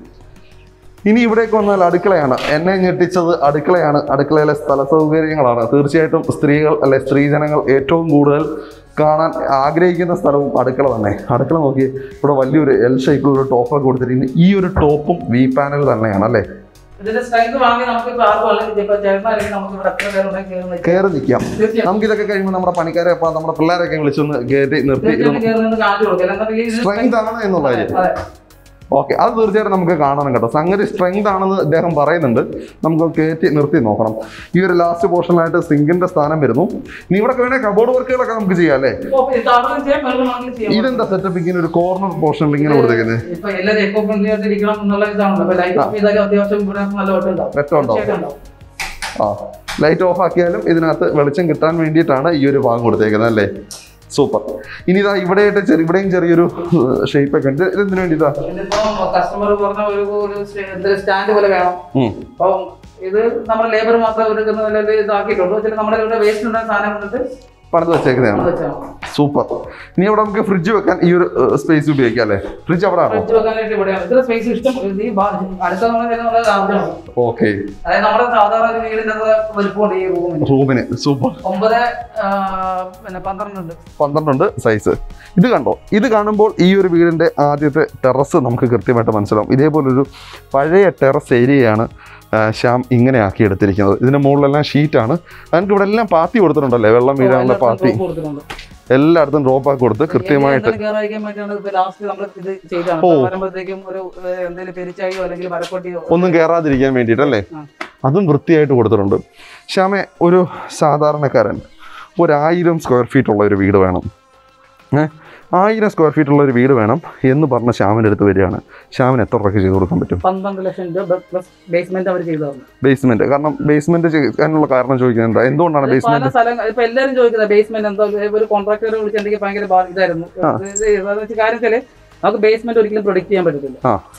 ഇനി ഇവിടേക്ക് വന്നാൽ അടുക്കളയാണ് എന്നെ ഞെട്ടിച്ചത് അടുക്കളയാണ് അടുക്കളയിലെ സ്ഥല സൗകര്യങ്ങളാണ് തീർച്ചയായിട്ടും സ്ത്രീകൾ അല്ലെ സ്ത്രീജനങ്ങൾ ഏറ്റവും കൂടുതൽ കാണാൻ ആഗ്രഹിക്കുന്ന സ്ഥലവും അടുക്കള തന്നെ അടുക്കള നോക്കി ഇവിടെ വലിയൊരു എൽ ഷേപ്പിലുള്ള ടോപ്പൊക്കെ കൊടുത്തിരിക്കുന്നു ഈ ഒരു ടോപ്പും വി പാനൽ തന്നെയാണ് അല്ലേ ഇതിന്റെ സ്ട്രെങ്ത് വാങ്ങി നമുക്ക് ഇപ്പൊ ആർക്കും അല്ലെങ്കിൽ ഇപ്പൊ ചേട്ടൻ അല്ലെങ്കിൽ നമുക്ക് ഇവിടെ എത്ര പേരുണ്ടെങ്കിൽ കയറി നിൽക്കാം. കയറി നിൽക്കാം തീർച്ചയായും നമുക്ക് ഇതൊക്കെ കഴിയുമ്പോൾ നമ്മുടെ പണിക്കാരെ അപ്പൊ നമ്മുടെ പിള്ളേരൊക്കെ വിളിച്ചൊന്ന് കയറ്റി നിർത്തി തീർച്ചയായിട്ടും കയറി നിന്ന് കാണിച്ചു കൊടുക്കാം എന്നുണ്ടെങ്കിൽ ഇത് സ്ട്രെങ്ത് ആണ് എന്നുള്ള കാര്യം അതെ ഓക്കെ അത് തീർച്ചയായിട്ടും നമുക്ക് കാണണം കേട്ടോ സംഗതി സ്ട്രെങ്ത് ആണെന്ന് അദ്ദേഹം പറയുന്നുണ്ട് നമുക്ക് കയറ്റി നിർത്തി നോക്കണം ഈ ഒരു ലാസ്റ്റ് പോർഷനിലായിട്ട് സിങ്കിന്റെ സ്ഥാനം വരുന്നു ഇനി ഇവിടെ വേണേൽ കബോർഡ് വർക്കുകളൊക്കെ നമുക്ക് ചെയ്യാം അല്ലേ ഇപ്പൊ താഴെ ചെയ്യാം മേളിൽ വേണമെങ്കിലും ചെയ്യാം ഇതെന്താ സെറ്റപ്പ് ഇങ്ങനെ ഒരു കോർണർ പോർഷനിൽ ഇങ്ങനെ കൊടുത്തേക്കുന്നത് ഇപ്പൊ എല്ലാവരും എക്കോ ഫ്രണ്ട്ലി ആയിട്ട് ഇരിക്കണം എന്നുള്ള ഇതാണല്ലോ അപ്പൊ ലൈറ്റ് ഓഫ് ചെയ്താലും അത്യാവശ്യം ഇവിടെ നല്ല വെട്ടം ഉണ്ടാവും വെട്ടമുണ്ടോ തീർച്ചയായിട്ടും ഉണ്ടാവും ആ ലൈറ്റ് ഓഫ് ആക്കിയാലും ഇതിനകത്ത് വെളിച്ചം കിട്ടാൻ വേണ്ടിയിട്ടാണ് ഈ ഒരു ഭാഗം കൊടുത്തേക്കുന്നത് അല്ലേ സൂപ്പർ ഇനി ഇതാ ഇവിടെയായിട്ട് ചെറിയ ഇവിടെയും ചെറിയൊരു ഷേപ്പ് ഒക്കെ ഉണ്ട് ഇത് എന്തിനു വേണ്ടിയിട്ടാ ഇതിപ്പോ കസ്റ്റമർ പറഞ്ഞ ഒരു ഒരു സ്റ്റാൻഡ് പോലെ വേണം ഉം. അപ്പം ഇത് നമ്മുടെ ലേബർ മാത്രം എടുക്കുന്ന നിലയിൽ ഇതാക്കിയിട്ടുണ്ട് വെച്ചാൽ നമ്മുടെ ഇവിടെ വേസ്റ്റ് ഉണ്ടാകുന്ന സാധനം കൊണ്ടിട്ട് പണിത് വെച്ചേക്കുന്നതാണ് വെച്ചാൽ സൂപ്പർ ഇനി അവിടെ നമുക്ക് ഫ്രിഡ്ജ് വെക്കാൻ ഈ ഒരു സ്പേസ് ഉപയോഗിക്കാം അല്ലേ ഫ്രിഡ്ജ് അവിടെ ആണോ ഫ്രിഡ്ജ് വെക്കാനായിട്ട് ഇവിടെയാണ് ഇത്ര സ്പേസ് ഇഷ്ടം ഈ ബാ- അടുത്ത നമ്മൾ ചെയ്യുന്നത് ആവശ്യമാണ് ഓക്കെ അതായത് നമ്മുടെ സാധാരണ ഒരു വീടിന്റെ അത്ര വലുപ്പമുണ്ട് ഈ റൂമിന് റൂമിന് സൂപ്പർ ഒമ്പത് ആ, പിന്നെ പന്ത്രണ്ടുണ്ട് പന്ത്രണ്ടുണ്ട് സൈസ് ഇത് കണ്ടോ ഇത് കാണുമ്പോൾ ഈ ഒരു വീടിൻ്റെ ആദ്യത്തെ ടെറസ് നമുക്ക് കൃത്യമായിട്ട് മനസ്സിലാവും ഇതേപോലൊരു പഴയ ടെറസ് ഏരിയയാണ് ആ, ശ്യാം ഇങ്ങനെ ആക്കി എടുത്തിരിക്കുന്നത് ഇതിൻ്റെ മുകളിലെല്ലാം ഷീറ്റാണ് അതിന് ഇവിടെ എല്ലാം പാത്തി കൊടുത്തിട്ടുണ്ടല്ലേ വെള്ളം വീഴാനുള്ള പാത്തി എല്ലായിടത്തും കൊടുത്തിട്ടുണ്ട് എല്ലായിടത്തും ഡ്രോപ്പ് ആക്കി കൊടുത്ത് കൃത്യമായിട്ട് എന്തെങ്കിലും കേറാതിരിക്കാൻ വേണ്ടിയാണ് ഇപ്പൊ ലാസ്റ്റ് നമ്മൾ ഇത് ചെയ്താണ് ഓ. ഇപ്പൊ വരുമ്പോഴത്തേക്കും ഒരു ഏഹ്, എന്തെങ്കിലും പെരിച്ചായോ അല്ലെങ്കിൽ മരക്കൊട്ടിയോ ഒന്നും കയറാതിരിക്കാൻ വേണ്ടിയിട്ടല്ലേ ആ. അതും വൃത്തിയായിട്ട് കൊടുത്തിട്ടുണ്ട് ശ്യാമെ ഒരു സാധാരണക്കാരൻ ഒരായിരം സ്ക്വയർ ഫീറ്റ് ഉള്ള ഒരു വീട് വേണം ഏ ആയിരം സ്ക്വയർ ഫീറ്റ് ഉള്ള ഒരു വീട് വേണം എന്ന് പറഞ്ഞ ശ്യാമിൻ്റെ അടുത്ത് വരികയാണ് ശ്യാമിന് എത്ര രൂപയ്ക്ക് ചെയ്ത് കൊടുക്കാൻ പറ്റും പന്ത്രണ്ട് ലക്ഷം രൂപ പ്ലസ് ബേസ്മെന്റ് അവർ ചെയ്തു തന്നു ബേസ്മെന്റ് കാരണം ബേസ്മെന്റ് ചെയ്യാനുള്ള കാരണം ചോദിക്കുന്നുണ്ട് എന്തുകൊണ്ടാണ് അത് പല ബേസ്മെന്റ് സ്ഥലങ്ങൾ ഇപ്പൊ എല്ലാവരും ചോദിക്കുന്നത് ബേസ്മെന്റ് എന്തോ ഒരു കോൺട്രാക്ടറെ വിളിച്ചിട്ടുണ്ടെങ്കിൽ ഭയങ്കര ബാ- ഇതായിരുന്നു ആ. ഇത് ഇത് എന്താന്ന് വെച്ചാൽ കാര്യം വെച്ചാല് നമുക്ക് ബേസ്മെന്റ് ഒരിക്കലും പ്രൊഡിക്ട് ചെയ്യാൻ പറ്റത്തില്ല ആ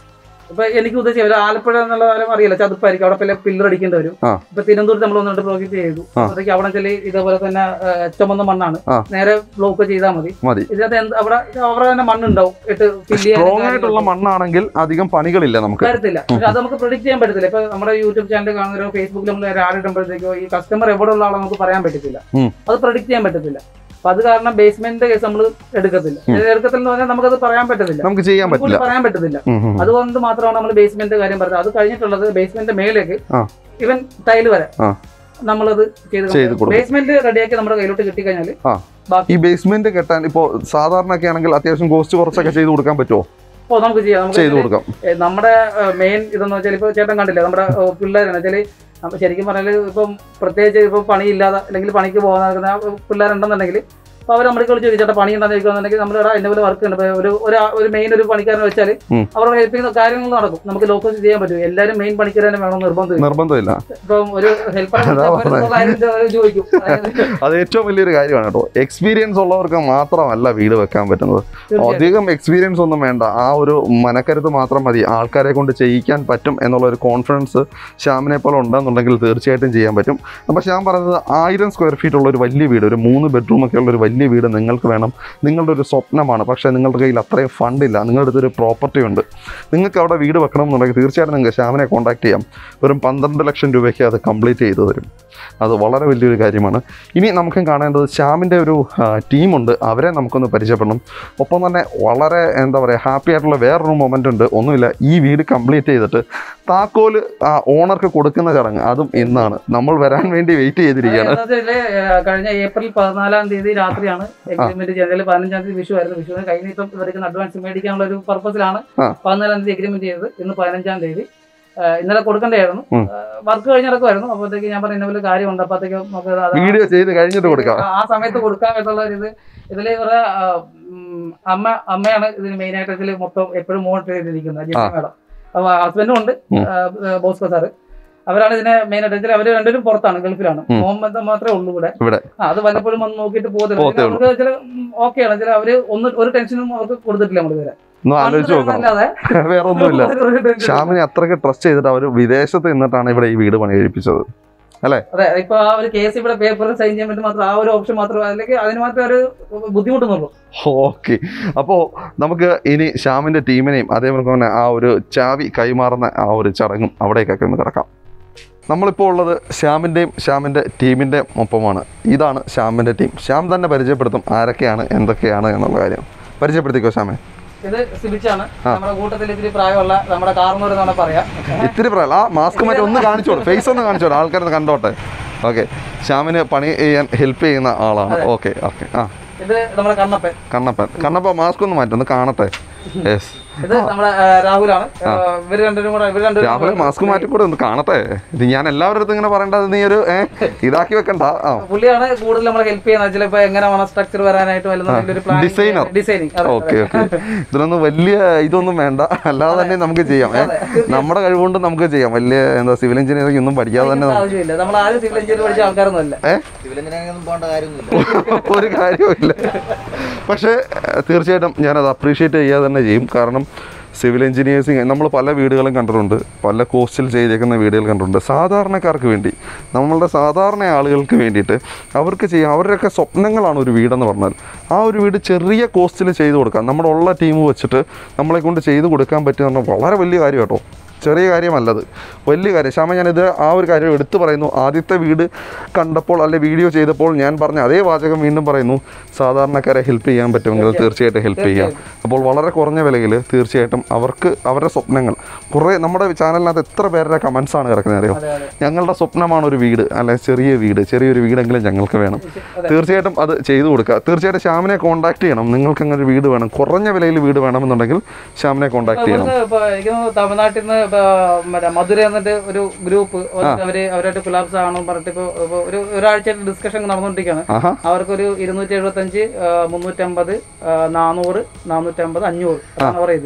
ഇപ്പൊ എനിക്ക് ഉദ്ദേശിച്ച ഒരു ആലപ്പുഴ എന്നുള്ള കാര്യം അറിയില്ല ചതുപ്പായിരിക്കും അവിടെ പല പില്ലർ അടിക്കേണ്ടി വരും ആ. ഇപ്പൊ തിരുവനന്തപുരത്ത് നമ്മൾ വന്നിട്ട് പ്രോജക്ട് ചെയ്തു ആ. അപ്പോഴത്തേക്ക് അവിടെ വെച്ചാൽ ഇതേപോലെ തന്നെ ആ, ചുമന്ന മണ്ണാണ് ആ. നേരെ ബ്ലോക്ക് ചെയ്താൽ മതി മതി ഇതിനകത്ത് എന്ത് അവിടെ അവിടെ തന്നെ മണ്ണുണ്ടാവും ഇട്ട് ഫില്ല് സ്ട്രോങ് ആയിട്ടുള്ള മണ്ണാണെങ്കിൽ അധികം പണികളില്ല നമുക്ക് വരത്തില്ല പക്ഷെ അത് നമുക്ക് പ്രൊഡിക്ട് ചെയ്യാൻ പറ്റത്തില്ല ഇപ്പൊ നമ്മുടെ യൂട്യൂബ് ചാനൽ കാണുന്നവരോ ഫേസ്ബുക്കിൽ നമ്മൾ ആഡ് ഇടുമ്പോഴത്തേക്കോ ഈ കസ്റ്റമർ എവിടെ ഉള്ള ആളോ നമുക്ക് പറയാൻ പറ്റത്തില്ല ഉം. അത് പ്രൊഡിക്ട് ചെയ്യാൻ പറ്റത്തില്ല അപ്പൊ അത് കാരണം ബേസ്മെന്റ് കേസ് നമ്മൾ എടുക്കത്തില്ല എടുക്കത്തില്ല എന്ന് പറഞ്ഞാൽ നമുക്കത് പറയാൻ പറ്റത്തില്ല നമുക്ക് ചെയ്യാൻ മുൻകൂട്ടി പറ്റില്ല പറയാൻ പറ്റത്തില്ല ഉം, ഉം. അതുകൊണ്ട് മാത്രമാണ് നമ്മൾ ബേസ്മെന്റ് കാര്യം പറഞ്ഞത് അത് കഴിഞ്ഞിട്ടുള്ളത് ബേസ്മെന്റ് മേലേക്ക് ആ. ഇവൻ ടൈല് വരെ ആ. നമ്മളത് ചെയ്ത് ചെയ്ത് കൊടുക്കും. ബേസ്മെന്റ് റെഡിയാക്കി നമ്മുടെ കയ്യിലോട്ട് കിട്ടിക്കഴിഞ്ഞാൽ ആ. ഈ ബേസ്മെന്റ് കെട്ടാൻ ഇപ്പോ സാധാരണ ഒക്കെ ആണെങ്കിൽ അത്യാവശ്യം കോസ്റ്റ് കുറച്ചൊക്കെ ചെയ്ത് കൊടുക്കാൻ പറ്റുമോ ഓ നമുക്ക് ചെയ്യാം നമുക്ക് ചെയ്ത് കൊടുക്കാം ഏ, നമ്മുടെ മെയിൻ ഇതെന്ന് വെച്ചാൽ ഇപ്പൊ ചേട്ടൻ കണ്ടില്ലേ നമ്മുടെ പിള്ളേരെന്ന് വെച്ചാൽ നമ്മ ശരിക്കും പറഞ്ഞാൽ ഇപ്പം പ്രത്യേകിച്ച് ഇപ്പൊ പണിയില്ലാതെ അല്ലെങ്കിൽ പണിക്ക് പോകാൻ നടക്കുന്ന പിള്ളേരുണ്ടെന്നുണ്ടെങ്കിൽ അപ്പൊ അവർ നമ്മുടെ വിളിച്ച് ചോദിച്ചേട്ടാ പണി എന്താണെന്ന് ചോദിക്കുകയാണെന്നുണ്ടെങ്കിൽ നമ്മൾ എടാ എന്നെ പോലെ വർക്ക് ഉണ്ട് ഇപ്പൊ ഒരു ഒരു- ഒരു മെയിൻ ഒരു പണിക്കാരനെ വെച്ചാൽ ഉം. അവരുടെ ഹെൽപ്പ് ചെയ്യുന്ന കാര്യങ്ങൾ നടക്കും നമുക്ക് ലോക്കൽ ചെയ്യാൻ പറ്റും എല്ലാവരും മെയിൻ പണിക്കാരനെ വേണമെന്ന് നിർബന്ധമില്ല നിർബന്ധമില്ല ഇപ്പം ഒരു ഹെൽപ്പർ അതാ പറഞ്ഞത്. ചോദിക്കും അതായത് അത് ഏറ്റവും വലിയൊരു കാര്യമാണ് കേട്ടോ എക്സ്പീരിയൻസ് ഉള്ളവർക്ക് മാത്രമല്ല വീട് വെക്കാൻ പറ്റുന്നത് തീർച്ചയായും. അധികം എക്സ്പീരിയൻസ് ഒന്നും വേണ്ട ആ ഒരു മനക്കരുത്ത് മാത്രം മതി ആൾക്കാരെ കൊണ്ട് ചെയ്യിക്കാൻ പറ്റും എന്നുള്ള ഒരു കോൺഫിഡൻസ് ശ്യാമിനെ പോലെ ഉണ്ടെന്നുണ്ടെങ്കിൽ തീർച്ചയായിട്ടും ചെയ്യാൻ പറ്റും അപ്പോൾ ശ്യാം പറയുന്നത് ആയിരം സ്ക്വയർ ഫീറ്റ് ഉള്ള ഒരു വലിയ വീട് ഒരു മൂന്ന് ബെഡ്റൂം ഒക്കെ ഉള്ള ഒരു വലിയ വീട് നിങ്ങൾക്ക് വേണം നിങ്ങളുടെ ഒരു സ്വപ്നമാണ് പക്ഷേ നിങ്ങളുടെ കയ്യിൽ അത്രയും ഫണ്ടില്ല നിങ്ങളുടെ അടുത്തൊരു പ്രോപ്പർട്ടി ഉണ്ട് നിങ്ങൾക്ക് അവിടെ വീട് വെക്കണം എന്നുണ്ടെങ്കിൽ തീർച്ചയായിട്ടും നിങ്ങൾക്ക് ശ്യാമിനെ കോൺടാക്ട് ചെയ്യാം വെറും പന്ത്രണ്ട് ലക്ഷം രൂപയ്ക്ക് അത് കംപ്ലീറ്റ് ചെയ്തു തരും അത് വളരെ വലിയൊരു കാര്യമാണ് ഇനി നമുക്ക് കാണേണ്ടത് ശ്യാമിൻ്റെ ഒരു ടീമുണ്ട് അവരെ നമുക്കൊന്ന് പരിചയപ്പെടണം ഒപ്പം തന്നെ വളരെ എന്താ പറയുക ഹാപ്പി ആയിട്ടുള്ള വേറൊരു മൊമെൻ്റ് ഉണ്ട് ഒന്നുമില്ല ഈ വീട് കംപ്ലീറ്റ് ചെയ്തിട്ട് താക്കോല് ആ ഓണർക്ക് കൊടുക്കുന്ന ചടങ്ങ് അതും ഇന്നാണ് നമ്മൾ വരാൻ വേണ്ടി വെയിറ്റ് ചെയ്തിരിക്കുകയാണ് എന്താ വെച്ചാല്, ഏഹ്, കഴിഞ്ഞ ഏപ്രിൽ പതിനാലാം തീയതി രാത്രിയാണ് എഗ്രിമെന്റ് ചെയ്തത് പതിനഞ്ചാം തീയതി വിഷു ആയിരുന്നു വിഷുവിന് കൈനീട്ടം ഇവർക്ക് അഡ്വാൻസ് മേടിക്കാനുള്ള ഒരു പർപ്പസിലാണ് ആ. പതിനാലാം തീയതി എഗ്രിമെന്റ് ചെയ്തത് ഇന്ന് പതിനഞ്ചാം തീയതി ഏഹ്, ഇന്നലെ കൊടുക്കേണ്ടതായിരുന്നു ഉം. വർക്ക് കഴിഞ്ഞിടക്കുമായിരുന്നു അപ്പോഴത്തേക്ക് ഞാൻ പറഞ്ഞ ഇന്നലെ കാര്യമുണ്ട് അപ്പോഴത്തേക്ക് നമുക്ക് അത് ആ- വീഡിയോ ചെയ്ത് കഴിഞ്ഞിട്ട് കൊടുക്കാം ആ- ആ സമയത്ത് കൊടുക്കാം എന്നുള്ള ഒരു ഇത് ഇതിൽ ഇവരുടെ ആ, ഉം, അമ്മ അമ്മയാണ് ഇതിന് മെയിൻ ആയിട്ട് ഇതിൽ മൊത്തം എപ്പോഴും മോണിറ്റർ ചെയ്തിരിക്കുന്നത് ജിസി മാഡം അപ്പൊ ഹസ്ബൻഡും ഉണ്ട് ഉം. ആ, ബോസ്കോ സാറ് അവരാണ് ഇതിനെ മെയിൻ ആയിട്ട് ഇതിൽ അവർ രണ്ടുപേരും പുറത്താണ് ഗൾഫിലാണ് ഉം. മുഹമ്മദ് മാത്രമേ ഉള്ളൂ ഇവിടെ ഇവിടെ. ആ, അത് വല്ലപ്പോഴും വന്ന് നോക്കിയിട്ട് പോകത്തേ പോകത്തില്ല അവർക്ക് ചില ഓക്കെയാണ് ചില അവര് ഒന്ന് ഒരു ടെൻഷനും അവർക്ക് കൊടുത്തിട്ടില്ല നമ്മൾ ഇതുവരെ ഒന്ന് ആലോചിച്ച് നോക്കണം അല്ലാതെ വേറെ ഒന്നുമില്ല ഒരു tension- ശ്യാമിനെ അത്രയ്ക്ക് ട്രസ്റ്റ് ചെയ്തിട്ട് അവർ വിദേശത്ത് നിന്നിട്ടാണ് ഇവിടെ ഈ വീട് പണി കഴിപ്പിച്ചത് അതെ ഇപ്പൊ ആ ഒരു കേസ് ഇവിടെ പേപ്പർ സൈൻ ചെയ്യാൻ വേണ്ടി മാത്രം ആ ഒരു ഓപ്ഷൻ മാത്രം അല്ലെങ്കിൽ അതിന് മാത്രമേ ഒരു ബുദ്ധിമുട്ടുന്നുള്ളൂ ഓക്കെ അപ്പോൾ നമുക്ക് ഇനി ശ്യാമിൻ്റെ ടീമിനെയും അതേപോലെ തന്നെ ആ ഒരു ചാവി കൈമാറുന്ന ആ ഒരു ചടങ്ങും അവിടേക്കൊക്കെ ഒന്ന് കിടക്കാം നമ്മളിപ്പോൾ ഉള്ളത് ശ്യാമിൻ്റെയും ശ്യാമിൻ്റെ ടീമിൻ്റെയും ഒപ്പമാണ് ഇതാണ് ശ്യാമിൻ്റെ ടീം ശ്യാം തന്നെ പരിചയപ്പെടുത്തും ആരൊക്കെയാണ് എന്തൊക്കെയാണ് എന്നുള്ള കാര്യം പരിചയപ്പെടുത്തിക്കോ ശ്യാമെ ഇത് സിബിച്ചാണ് നമ്മുടെ കൂട്ടത്തിൽ ഇത്തിരി പ്രായമുള്ള നമ്മുടെ കാർന്നൂർ എന്നാണ് പറയാ ഇത്തിരി പ്രായം ആ മാസ്ക് മാറ്റി ഒന്ന് കാണിച്ചോളൂ ഫേസ് ഒന്ന് കാണിച്ചോളൂ ആൾക്കാരൊന്ന് കണ്ടോട്ടെ ഓക്കെ ശ്യാമിന് പണി ചെയ്യാൻ ഹെൽപ്പ് ചെയ്യുന്ന ആളാണ് ഓക്കെ ഓക്കെ ആ ഇത് നമ്മുടെ കണ്ണപ്പൻ കണ്ണപ്പൻ കണ്ണപ്പ മാസ്ക് ഒന്ന് മാറ്റി ഒന്ന് കാണട്ടെ യെസ് ഇത് നമ്മുടെ ആ, രാഹുലാണ് ആ, ഇവര് രണ്ടുപേരും കൂടെ ഇവര് രണ്ടുപേരും രാഹുൽ മാസ്ക് മാറ്റി കൂടെ ഒന്ന് കാണട്ടെ ഇത് ഞാൻ എല്ലാവരുടെ അടുത്തും ഇങ്ങനെ പറയേണ്ടത് നീ ഒരു ഏ, ഇതാക്കി വെക്കണ്ട ആ പുള്ളിയാണ് കൂടുതൽ നമ്മളെ ഹെൽപ്പ് ചെയ്യുന്നത് ചിലപ്പോ എങ്ങനെ വേണം സ്ട്രക്ചർ വരാനായിട്ടും അല്ലെങ്കിൽ ഒരു plan Designer. Designing okay okay ഇതിനൊന്നും വലിയ ഇതൊന്നും വേണ്ട അല്ലാതെ തന്നെ നമുക്ക് ചെയ്യാം ഏ നമ്മുടെ കഴിവുകൊണ്ട് നമുക്ക് ചെയ്യാം വലിയ എന്താ സിവിൽ എഞ്ചിനീയറിംഗ് ഒന്നും പഠിക്കാതെ തന്നെ നമുക്ക് ആവശ്യമില്ല നമ്മൾ ആരും സിവിൽ എഞ്ചിനീയർ പഠിച്ച ആൾക്കാരൊന്നും അല്ല സിവിൽ എഞ്ചിനീയറിംഗ് ഒന്നും പോകേണ്ട കാര്യമൊന്നുമില്ല ഒരു കാര്യവുമില്ല പക്ഷേ ഏഹ്, തീർച്ചയായിട്ടും ഞാനത് അപ്രീഷിയേറ്റ് ചെയ്യാതെ തന്നെ ചെയ്യും കാരണം സിവിൽ എഞ്ചിനീയേഴ്സിങ് നമ്മൾ പല വീടുകളും കണ്ടിട്ടുണ്ട് പല കോസ്റ്റിൽ ചെയ്തേക്കുന്ന വീടുകൾ കണ്ടിട്ടുണ്ട് സാധാരണക്കാർക്ക് വേണ്ടി നമ്മളുടെ സാധാരണ ആളുകൾക്ക് വേണ്ടിയിട്ട് അവർക്ക് ചെയ്യാം അവരുടെയൊക്കെ സ്വപ്നങ്ങളാണ് ഒരു വീടെന്ന് പറഞ്ഞാൽ ആ ഒരു വീട് ചെറിയ കോസ്റ്റിൽ ചെയ്ത് കൊടുക്കാം നമ്മുടെ ഉള്ള ടീം വെച്ചിട്ട് നമ്മളെ കൊണ്ട് ചെയ്ത് കൊടുക്കാൻ പറ്റുക എന്ന് പറഞ്ഞാൽ വളരെ വലിയ കാര്യം കേട്ടോ ചെറിയ കാര്യമല്ലത് വലിയ കാര്യം ശ്യാമ ഞാനിത് ആ ഒരു കാര്യം എടുത്തു പറയുന്നു ആദ്യത്തെ വീട് കണ്ടപ്പോൾ അല്ലെ വീഡിയോ ചെയ്തപ്പോൾ ഞാൻ പറഞ്ഞ അതേ വാചകം വീണ്ടും പറയുന്നു സാധാരണക്കാരെ ഹെൽപ്പ് ചെയ്യാൻ പറ്റുമെങ്കിൽ തീർച്ചയായിട്ടും ഹെൽപ്പ് ചെയ്യാം അപ്പോൾ വളരെ കുറഞ്ഞ വിലയിൽ തീർച്ചയായിട്ടും അവർക്ക് അവരുടെ സ്വപ്നങ്ങൾ കുറേ നമ്മുടെ ചാനലിനകത്ത് എത്ര പേരുടെ കമൻസ് ആണ് കിടക്കുന്നത് അറിയോ അതെ അതെ ഞങ്ങളുടെ സ്വപ്നമാണ് ഒരു വീട് അല്ലെ ചെറിയ വീട് ചെറിയൊരു വീടെങ്കിലും ഞങ്ങൾക്ക് വേണം തീർച്ചയായിട്ടും അത് ചെയ്തു കൊടുക്കുക തീർച്ചയായിട്ടും ശ്യാമിനെ കോൺടാക്ട് ചെയ്യണം നിങ്ങൾക്ക് അങ്ങനെ ഒരു വീട് വേണം കുറഞ്ഞ വിലയിൽ വീട് വേണമെന്നുണ്ടെങ്കിൽ ശ്യാമിനെ കോൺടാക്ട് ചെയ്യണം ഇവിടുന്ന് ഇപ്പൊ എനിക്ക് തോന്നുന്നു തമിഴ്നാട്ടിൽ നിന്ന് ഇപ്പൊ മറ്റേ മധുര എന്നിട്ട് ഒരു ഗ്രൂപ്പ് അവര് അവരായിട്ട് കൊലാപ്സ് ആണെന്ന് പറഞ്ഞിട്ട് ഇപ്പൊ ഇപ്പൊ ഒരു ഒരാഴ്ചയായിട്ട് ഡിസ്കഷൻ നടന്നുകൊണ്ടിരിക്കുകയാണ് ആഹാ അവർക്കൊരു ഇരുന്നൂറ്റി എഴുപത്തഞ്ച് മുന്നൂറ്റമ്പത് നാനൂറ് നാനൂറ്റമ്പത് അഞ്ഞൂറ് അതാണ് പറയുന്നത്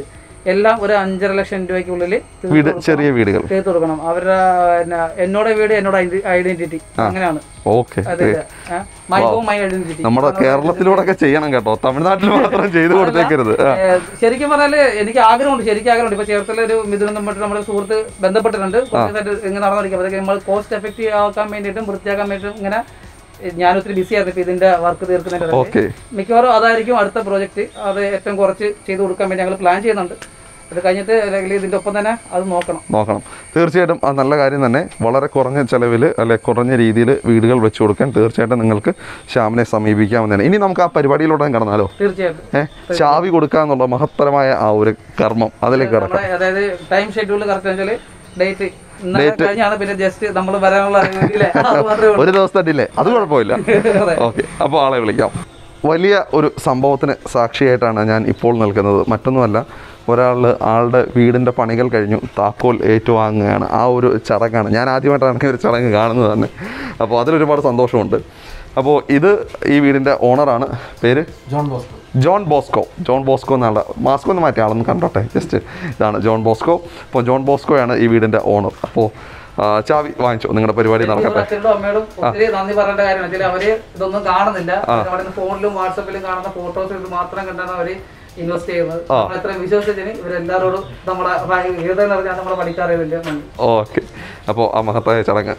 എല്ലാം ഒരു അഞ്ചര ലക്ഷം രൂപയ്ക്കുള്ളിൽ വീട് ചെറിയ വീടുകൾ തീർത്ത് കൊടുക്കണം അവരുടെ പിന്നെ എന്നോട് വീട് എന്നോട് ഐഡന്റിറ്റി അങ്ങനെയാണ് ഓക്കെ അതെ മൈ ഹോം മൈ ഐഡന്റിറ്റി നമ്മുടെ കേരളത്തിലൂടെ ഒക്കെ ചെയ്യണം കേട്ടോ തമിഴ്നാട്ടിൽ മാത്രം ചെയ്ത് കൊടുത്തേക്കരുത് ആ, ശരിക്കും പറഞ്ഞാല് എനിക്ക് ആഗ്രഹമുണ്ട് ശരിക്കും ആഗ്രഹമുണ്ട് ഇപ്പൊ ചേർത്തല ഒരു മിഥുനം തമ്മിട്ട് നമ്മുടെ സുഹൃത്ത് ബന്ധപ്പെട്ടിട്ടുണ്ട് കുറച്ച് ദിവസമായിട്ട് ഇങ്ങനെ നടന്നിരിക്കും അതൊക്കെ നമ്മൾ കോസ്റ്റ് എഫക്റ്റീവ് ആക്കാൻ വേണ്ടിയിട്ടും വൃത്തിയാക്കാൻ വേണ്ടിയിട്ടും ഇങ്ങനെ ഞാൻ ഒത്തിരി ബിസി ആയിരുന്നു ഇപ്പൊ ഇതിന്റെ വർക്ക് തീർക്കുന്നതിന്റെ ഓക്കെ മിക്കവാറും അതായിരിക്കും അടുത്ത പ്രോജക്റ്റ് അത് ഏറ്റവും കുറച്ച് ചെയ്ത് കൊടുക്കാൻ വേണ്ടി ഞങ്ങൾ പ്ലാൻ ചെയ്യുന്നുണ്ട് അത് കഴിഞ്ഞിട്ട് അല്ലെങ്കിൽ ഇതിന്റെ ഒപ്പം തന്നെ അത് നോക്കണം നോക്കണം തീർച്ചയായിട്ടും അത് നല്ല കാര്യം തന്നെ വളരെ കുറഞ്ഞ ചെലവിൽ അല്ലെ കുറഞ്ഞ രീതിയിൽ വീടുകൾ വെച്ച് കൊടുക്കാൻ തീർച്ചയായിട്ടും നിങ്ങൾക്ക് ശ്യാമിനെ സമീപിക്കാവുന്നതാണ് ഇനി നമുക്ക് ആ പരിപാടിയിലൂടെ കടന്നാലോ തീർച്ചയായിട്ടും ഏഹ് ചാവി കൊടുക്കുക എന്നുള്ള മഹത്തരമായ ആ ഒരു കർമ്മം അതിലേക്ക് കിടക്കാം നമ്മുടെ അതായത് ടൈം ഷെഡ്യൂൾ കറക്റ്റ് വെച്ചാല് ഡേറ്റ് ഇന്നലെ കഴിഞ്ഞാണ് പിന്നെ ജസ്റ്റ് നമ്മൾ വരാനുള്ള ഇല്ലേ? അത് മാത്രമേ ഉള്ളൂ ഒരു ദിവസത്തെ ഡിലേ അത് കുഴപ്പമില്ല അതെ. ഓക്കെ അപ്പോൾ ആളെ വിളിക്കാം വലിയ ഒരു സംഭവത്തിന് സാക്ഷിയായിട്ടാണ് ഞാൻ ഇപ്പോൾ നിൽക്കുന്നത് മറ്റൊന്നുമല്ല ഒരാൾ ആളുടെ വീടിൻ്റെ പണികൾ കഴിഞ്ഞു താക്കോൽ ഏറ്റുവാങ്ങുകയാണ് ആ ഒരു ചടങ്ങാണ് ഞാൻ ആദ്യമായിട്ടാണ് ഈ ഒരു ചടങ്ങ് കാണുന്നത് തന്നെ അപ്പോൾ അതിലൊരുപാട് സന്തോഷമുണ്ട് അപ്പോൾ ഇത് ഈ വീടിൻ്റെ ഓണറാണ് പേര് John Bosco John Bosco John Bosco എന്നുള്ള മാസ്കോ എന്ന് മാറ്റി ആളൊന്ന് കണ്ടോട്ടെ ജസ്റ്റ് ഇതാണ് ജോൺ ബോസ്കോ അപ്പോൾ ജോൺ ബോസ്കോയാണ് ഈ വീടിൻ്റെ ഓണർ അപ്പോൾ ആ, ചാവി വാങ്ങിച്ചോ നിങ്ങളുടെ പരിപാടി നടക്കട്ടെ അച്ഛനോടും അമ്മയോടും ഒത്തിരി നന്ദി പറയേണ്ട കാര്യമാണ് വെച്ചാൽ അവര് ഇതൊന്നും കാണുന്നില്ല നമ്മുടെ ഫോണിലും വാട്സപ്പിലും കാണുന്ന ഫോട്ടോസ് ഇത് മാത്രം കണ്ടാണ് അവര് ഇൻവെസ്റ്റ് ചെയ്യുന്നത് നമ്മൾ എത്ര വിശ്വസിച്ചതിന് ഇവരെല്ലാരോടും നമ്മുടെ ഹൃദയം നിറഞ്ഞാൽ നമ്മളെ പഠിക്കാറില്ല നന്ദി ഓക്കെ അപ്പോൾ ആ മഹത്തായ ചടങ്ങ്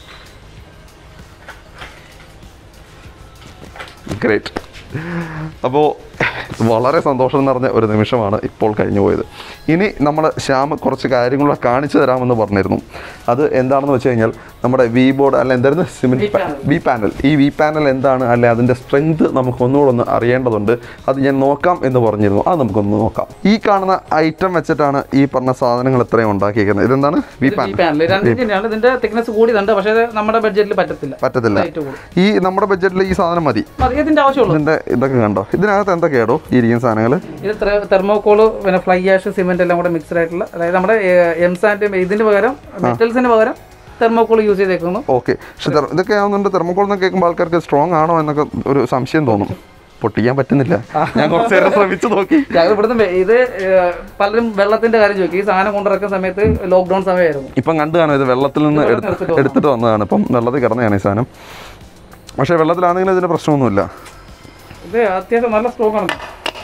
ഗ്രേറ്റ് അപ്പോൾ വളരെ സന്തോഷം നിറഞ്ഞ ഒരു നിമിഷമാണ് ഇപ്പോൾ കഴിഞ്ഞു പോയത് ഇനി നമ്മൾ ശ്യാം കുറച്ച് കാര്യങ്ങൾ കാണിച്ചു തരാമെന്ന് പറഞ്ഞിരുന്നു അത് എന്താണെന്ന് വെച്ച് കഴിഞ്ഞാൽ നമ്മുടെ വി ബോർഡ് അല്ല എന്തായിരുന്നു സിമെൻറ്റ് panel. വി പാനൽ ഈ വി പാനൽ എന്താണ് അല്ലെ അതിൻ്റെ സ്ട്രെങ്ത് നമുക്ക് ഒന്നുകൂടെ ഒന്ന് അറിയേണ്ടതുണ്ട് അത് ഞാൻ നോക്കാം എന്ന് പറഞ്ഞിരുന്നു അത് നമുക്കൊന്ന് നോക്കാം ഈ കാണുന്ന ഐറ്റം വെച്ചിട്ടാണ് ഈ പറഞ്ഞ സാധനങ്ങൾ ഇത്രയും ഉണ്ടാക്കിയിരിക്കുന്നത് ഇതെന്താണ് വി ഈ പാനൽ പാനൽ രണ്ടിന്റെയാണ് ഇതിന്റെ തിക്നെസ് കൂടിയതുണ്ട് പക്ഷേ ഇത് നമ്മുടെ ബഡ്ജറ്റിൽ പറ്റത്തില്ല പറ്റത്തില്ല റേറ്റ് കൂടും ഈ നമ്മുടെ ബഡ്ജറ്റിൽ ഈ സാധനം മതി മതി ഇതിന്റെ ആവശ്യമുള്ളൂ ഇതിൻ്റെ ഇതൊക്കെ കണ്ടോ ഇതിനകത്ത് എന്തൊക്കെയാടോ ഈ ഇരിക്കുന്ന സാധനങ്ങൾ ഇത് തെർമോകോള് പിന്നെ ഫ്ലൈ ആഷ് സിമെന്റ് എല്ലാം കൂടെ മിക്സ്ഡ് ആയിട്ടുള്ള അതായത് നമ്മുടെ എംസാൻഡ് ഇതിന് പകരം മെറ്റൽസിന് പകരം തെർമോകോൾ യൂസ് ചെയ്തേക്കുന്നു ഓക്കെ പക്ഷെ തെർ- ഇതൊക്കെ ആവുന്നുണ്ട് തെർമോക്കോൾ എന്നൊക്കെ കേൾക്കുമ്പോൾ ആൾക്കാർക്ക് സ്ട്രോങ് ആണോ എന്നൊക്കെ ഒരു സംശയം തോന്നും പൊട്ടിക്കാൻ പറ്റുന്നില്ല ഞാൻ കുറച്ച് നേരം ശ്രമിച്ചു നോക്കി ഞങ്ങൾ ഇവിടുന്ന് വെ- ഇത് ഏഹ്, പലരും വെള്ളത്തിന്റെ കാര്യം ചോദിക്കും ഈ സാധനം കൊണ്ടിറക്കുന്ന സമയത്ത് ലോക്ക്ഡൌൺ സമയമായിരുന്നു ഇപ്പം കണ്ടു കാണും ഇത് വെള്ളത്തിൽ നിന്ന് എടുത്ത് എടുത്തിട്ട് എടുത്തിട്ട് വന്നതാണ് ഇപ്പം വെള്ളത്തിൽ കിടന്നതാണ് ഈ സാധനം പക്ഷേ വെള്ളത്തിലാണെങ്കിലും ഇതിന് പ്രശ്നമൊന്നുമില്ല ഇത് അത്യാവശ്യം നല്ല സ്ട്രോങ് ആണ്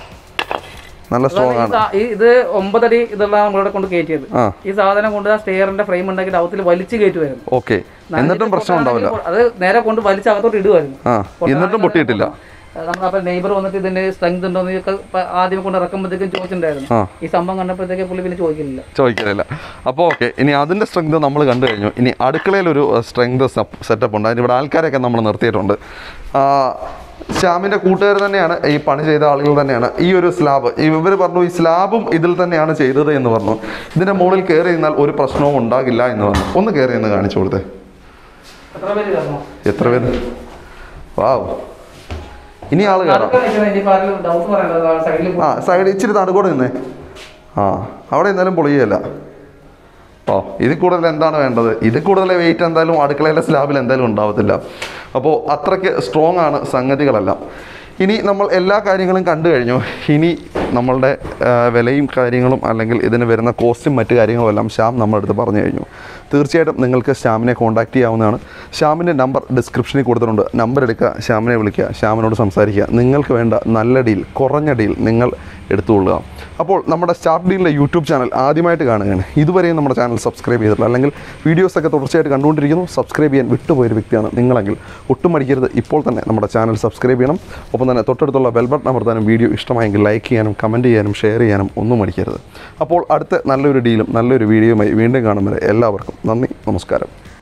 നല്ല സ്ട്രോങ് ഈ ആണ് സാ- ഈ ഇത് ഒമ്പതടി ഇതുള്ള നമ്മളിവിടെ കൊണ്ട് കയറ്റിയത് ആ ഈ സാധനം കൊണ്ട് ആ സ്റ്റെയറിന്റെ ഫ്രെയിം ഉണ്ടാക്കിയിട്ട് അവത്തിൽ വലിച്ചു കയറ്റുമായിരുന്നു ഓക്കെ എന്നിട്ടും പ്രശ്നം ഉണ്ടാവില്ല അത് നേരെ കൊണ്ട് വലിച്ച് അകത്തോട്ട് ഇടുമായിരുന്നു ആ എന്നിട്ടും പൊട്ടിയിട്ടില്ല നമ്മൾ അപ്പൊ നെയ്ബർ വന്നിട്ട് ഇതിന്റെ സ്ട്രെങ്ത് ഉണ്ടോ എന്നൊക്കെ പ- ആദ്യം കൊണ്ട് ഇറക്കുമ്പോഴത്തേക്കും ചോദിച്ചിട്ടുണ്ടായിരുന്നു ആ ഈ സംഭവം കണ്ടപ്പോഴത്തേക്ക് പുള്ളി പിന്നെ ചോദിക്കുന്നില്ല ചോദിക്കുന്നില്ല അപ്പോൾ ഓക്കെ ഇനി അതിൻ്റെ സ്ട്രെങ്ത് നമ്മൾ കണ്ടു കഴിഞ്ഞു ഇനി അടുക്കളയിലൊരു സ്ട്രെങ്ത് സെറ്റപ്പ് ഉണ്ട് അതിന് ഇവിടെ ആൾക്കാരൊക്കെ നമ്മൾ നിർത്തിയിട്ടുണ്ട് ആ, ശ്യാമിൻ്റെ കൂട്ടുകാർ തന്നെയാണ് ഈ പണി ചെയ്ത ആളുകൾ തന്നെയാണ് ഈ ഒരു സ്ലാബ് ഇവർ പറഞ്ഞു ഈ സ്ലാബും ഇതിൽ തന്നെയാണ് ചെയ്തത് എന്ന് പറഞ്ഞു ഇതിൻ്റെ മുകളിൽ കയറി നിന്നാൽ ഒരു പ്രശ്നവും ഉണ്ടാകില്ല എന്ന് പറഞ്ഞു ഒന്ന് കയറി എന്ന് കാണിച്ചു കൊടുത്തേ എത്ര പേര് കയറണോ എത്ര പേര് വാവ് ഇനി ആൾ കയറാം ഡൗട്ട് പറയണ്ടത് സൈഡിൽ ആ സൈഡ് ഇച്ചിരി നടുക്കൂടെ നിന്നേ ആ അവിടെ എന്തായാലും പൊളിയല്ല ഓ ഇതിൽ കൂടുതൽ എന്താണ് വേണ്ടത് ഇതിൽ കൂടുതൽ വെയിറ്റ് എന്തായാലും അടുക്കളയിലെ സ്ലാബിൽ എന്തായാലും ഉണ്ടാവത്തില്ല അപ്പോൾ അത്രയ്ക്ക് സ്ട്രോങ് ആണ് സംഗതികളെല്ലാം ഇനി നമ്മൾ എല്ലാ കാര്യങ്ങളും കണ്ടു കഴിഞ്ഞു ഇനി നമ്മളുടെ ആ, വിലയും കാര്യങ്ങളും അല്ലെങ്കിൽ ഇതിന് വരുന്ന കോസ്റ്റും മറ്റു കാര്യങ്ങളും എല്ലാം ശ്യാം നമ്മുടെ അടുത്ത് പറഞ്ഞു കഴിഞ്ഞു തീർച്ചയായിട്ടും നിങ്ങൾക്ക് ശ്യാമിനെ കോൺടാക്റ്റ് ചെയ്യാവുന്നതാണ് ശ്യാമിൻ്റെ നമ്പർ ഡിസ്ക്രിപ്ഷനിൽ കൊടുത്തിട്ടുണ്ട് നമ്പർ എടുക്കുക ശ്യാമിനെ വിളിക്കുക ശ്യാമിനോട് സംസാരിക്കുക നിങ്ങൾക്ക് വേണ്ട നല്ല ഡീൽ കുറഞ്ഞ ഡീൽ നിങ്ങൾ എടുത്തുകൊള്ളുക അപ്പോൾ നമ്മുടെ സ്റ്റാർട്ട് ഡീലിൻ്റെ യൂട്യൂബ് ചാനൽ ആദ്യമായിട്ട് കാണുകയാണ് ഇതുവരെയും നമ്മുടെ ചാനൽ സബ്സ്ക്രൈബ് ചെയ്തിട്ടില്ല അല്ലെങ്കിൽ വീഡിയോസൊക്കെ തുടർച്ചയായിട്ട് കണ്ടുകൊണ്ടിരിക്കുന്നു സബ്സ്ക്രൈബ് ചെയ്യാൻ വിട്ടുപോയൊരു വ്യക്തിയാണ് നിങ്ങളെങ്കിൽ ഒട്ടും മടിക്കരുത് ഇപ്പോൾ തന്നെ നമ്മുടെ ചാനൽ സബ്സ്ക്രൈബ് ചെയ്യണം ഒപ്പം തന്നെ തൊട്ടടുത്തുള്ള ബെൽ ബട്ടൺ അമർത്താനും വീഡിയോ ഇഷ്ടമായെങ്കിൽ ലൈക്ക് ചെയ്യാനും കമൻറ്റ് ചെയ്യാനും ഷെയർ ചെയ്യാനും ഒന്നും മടിക്കരുത് അപ്പോൾ അടുത്ത നല്ലൊരു ഡീലും നല്ലൊരു വീഡിയോയുമായി വീണ്ടും കാണും വരെ എല്ലാവർക്കും നന്ദി നമസ്കാരം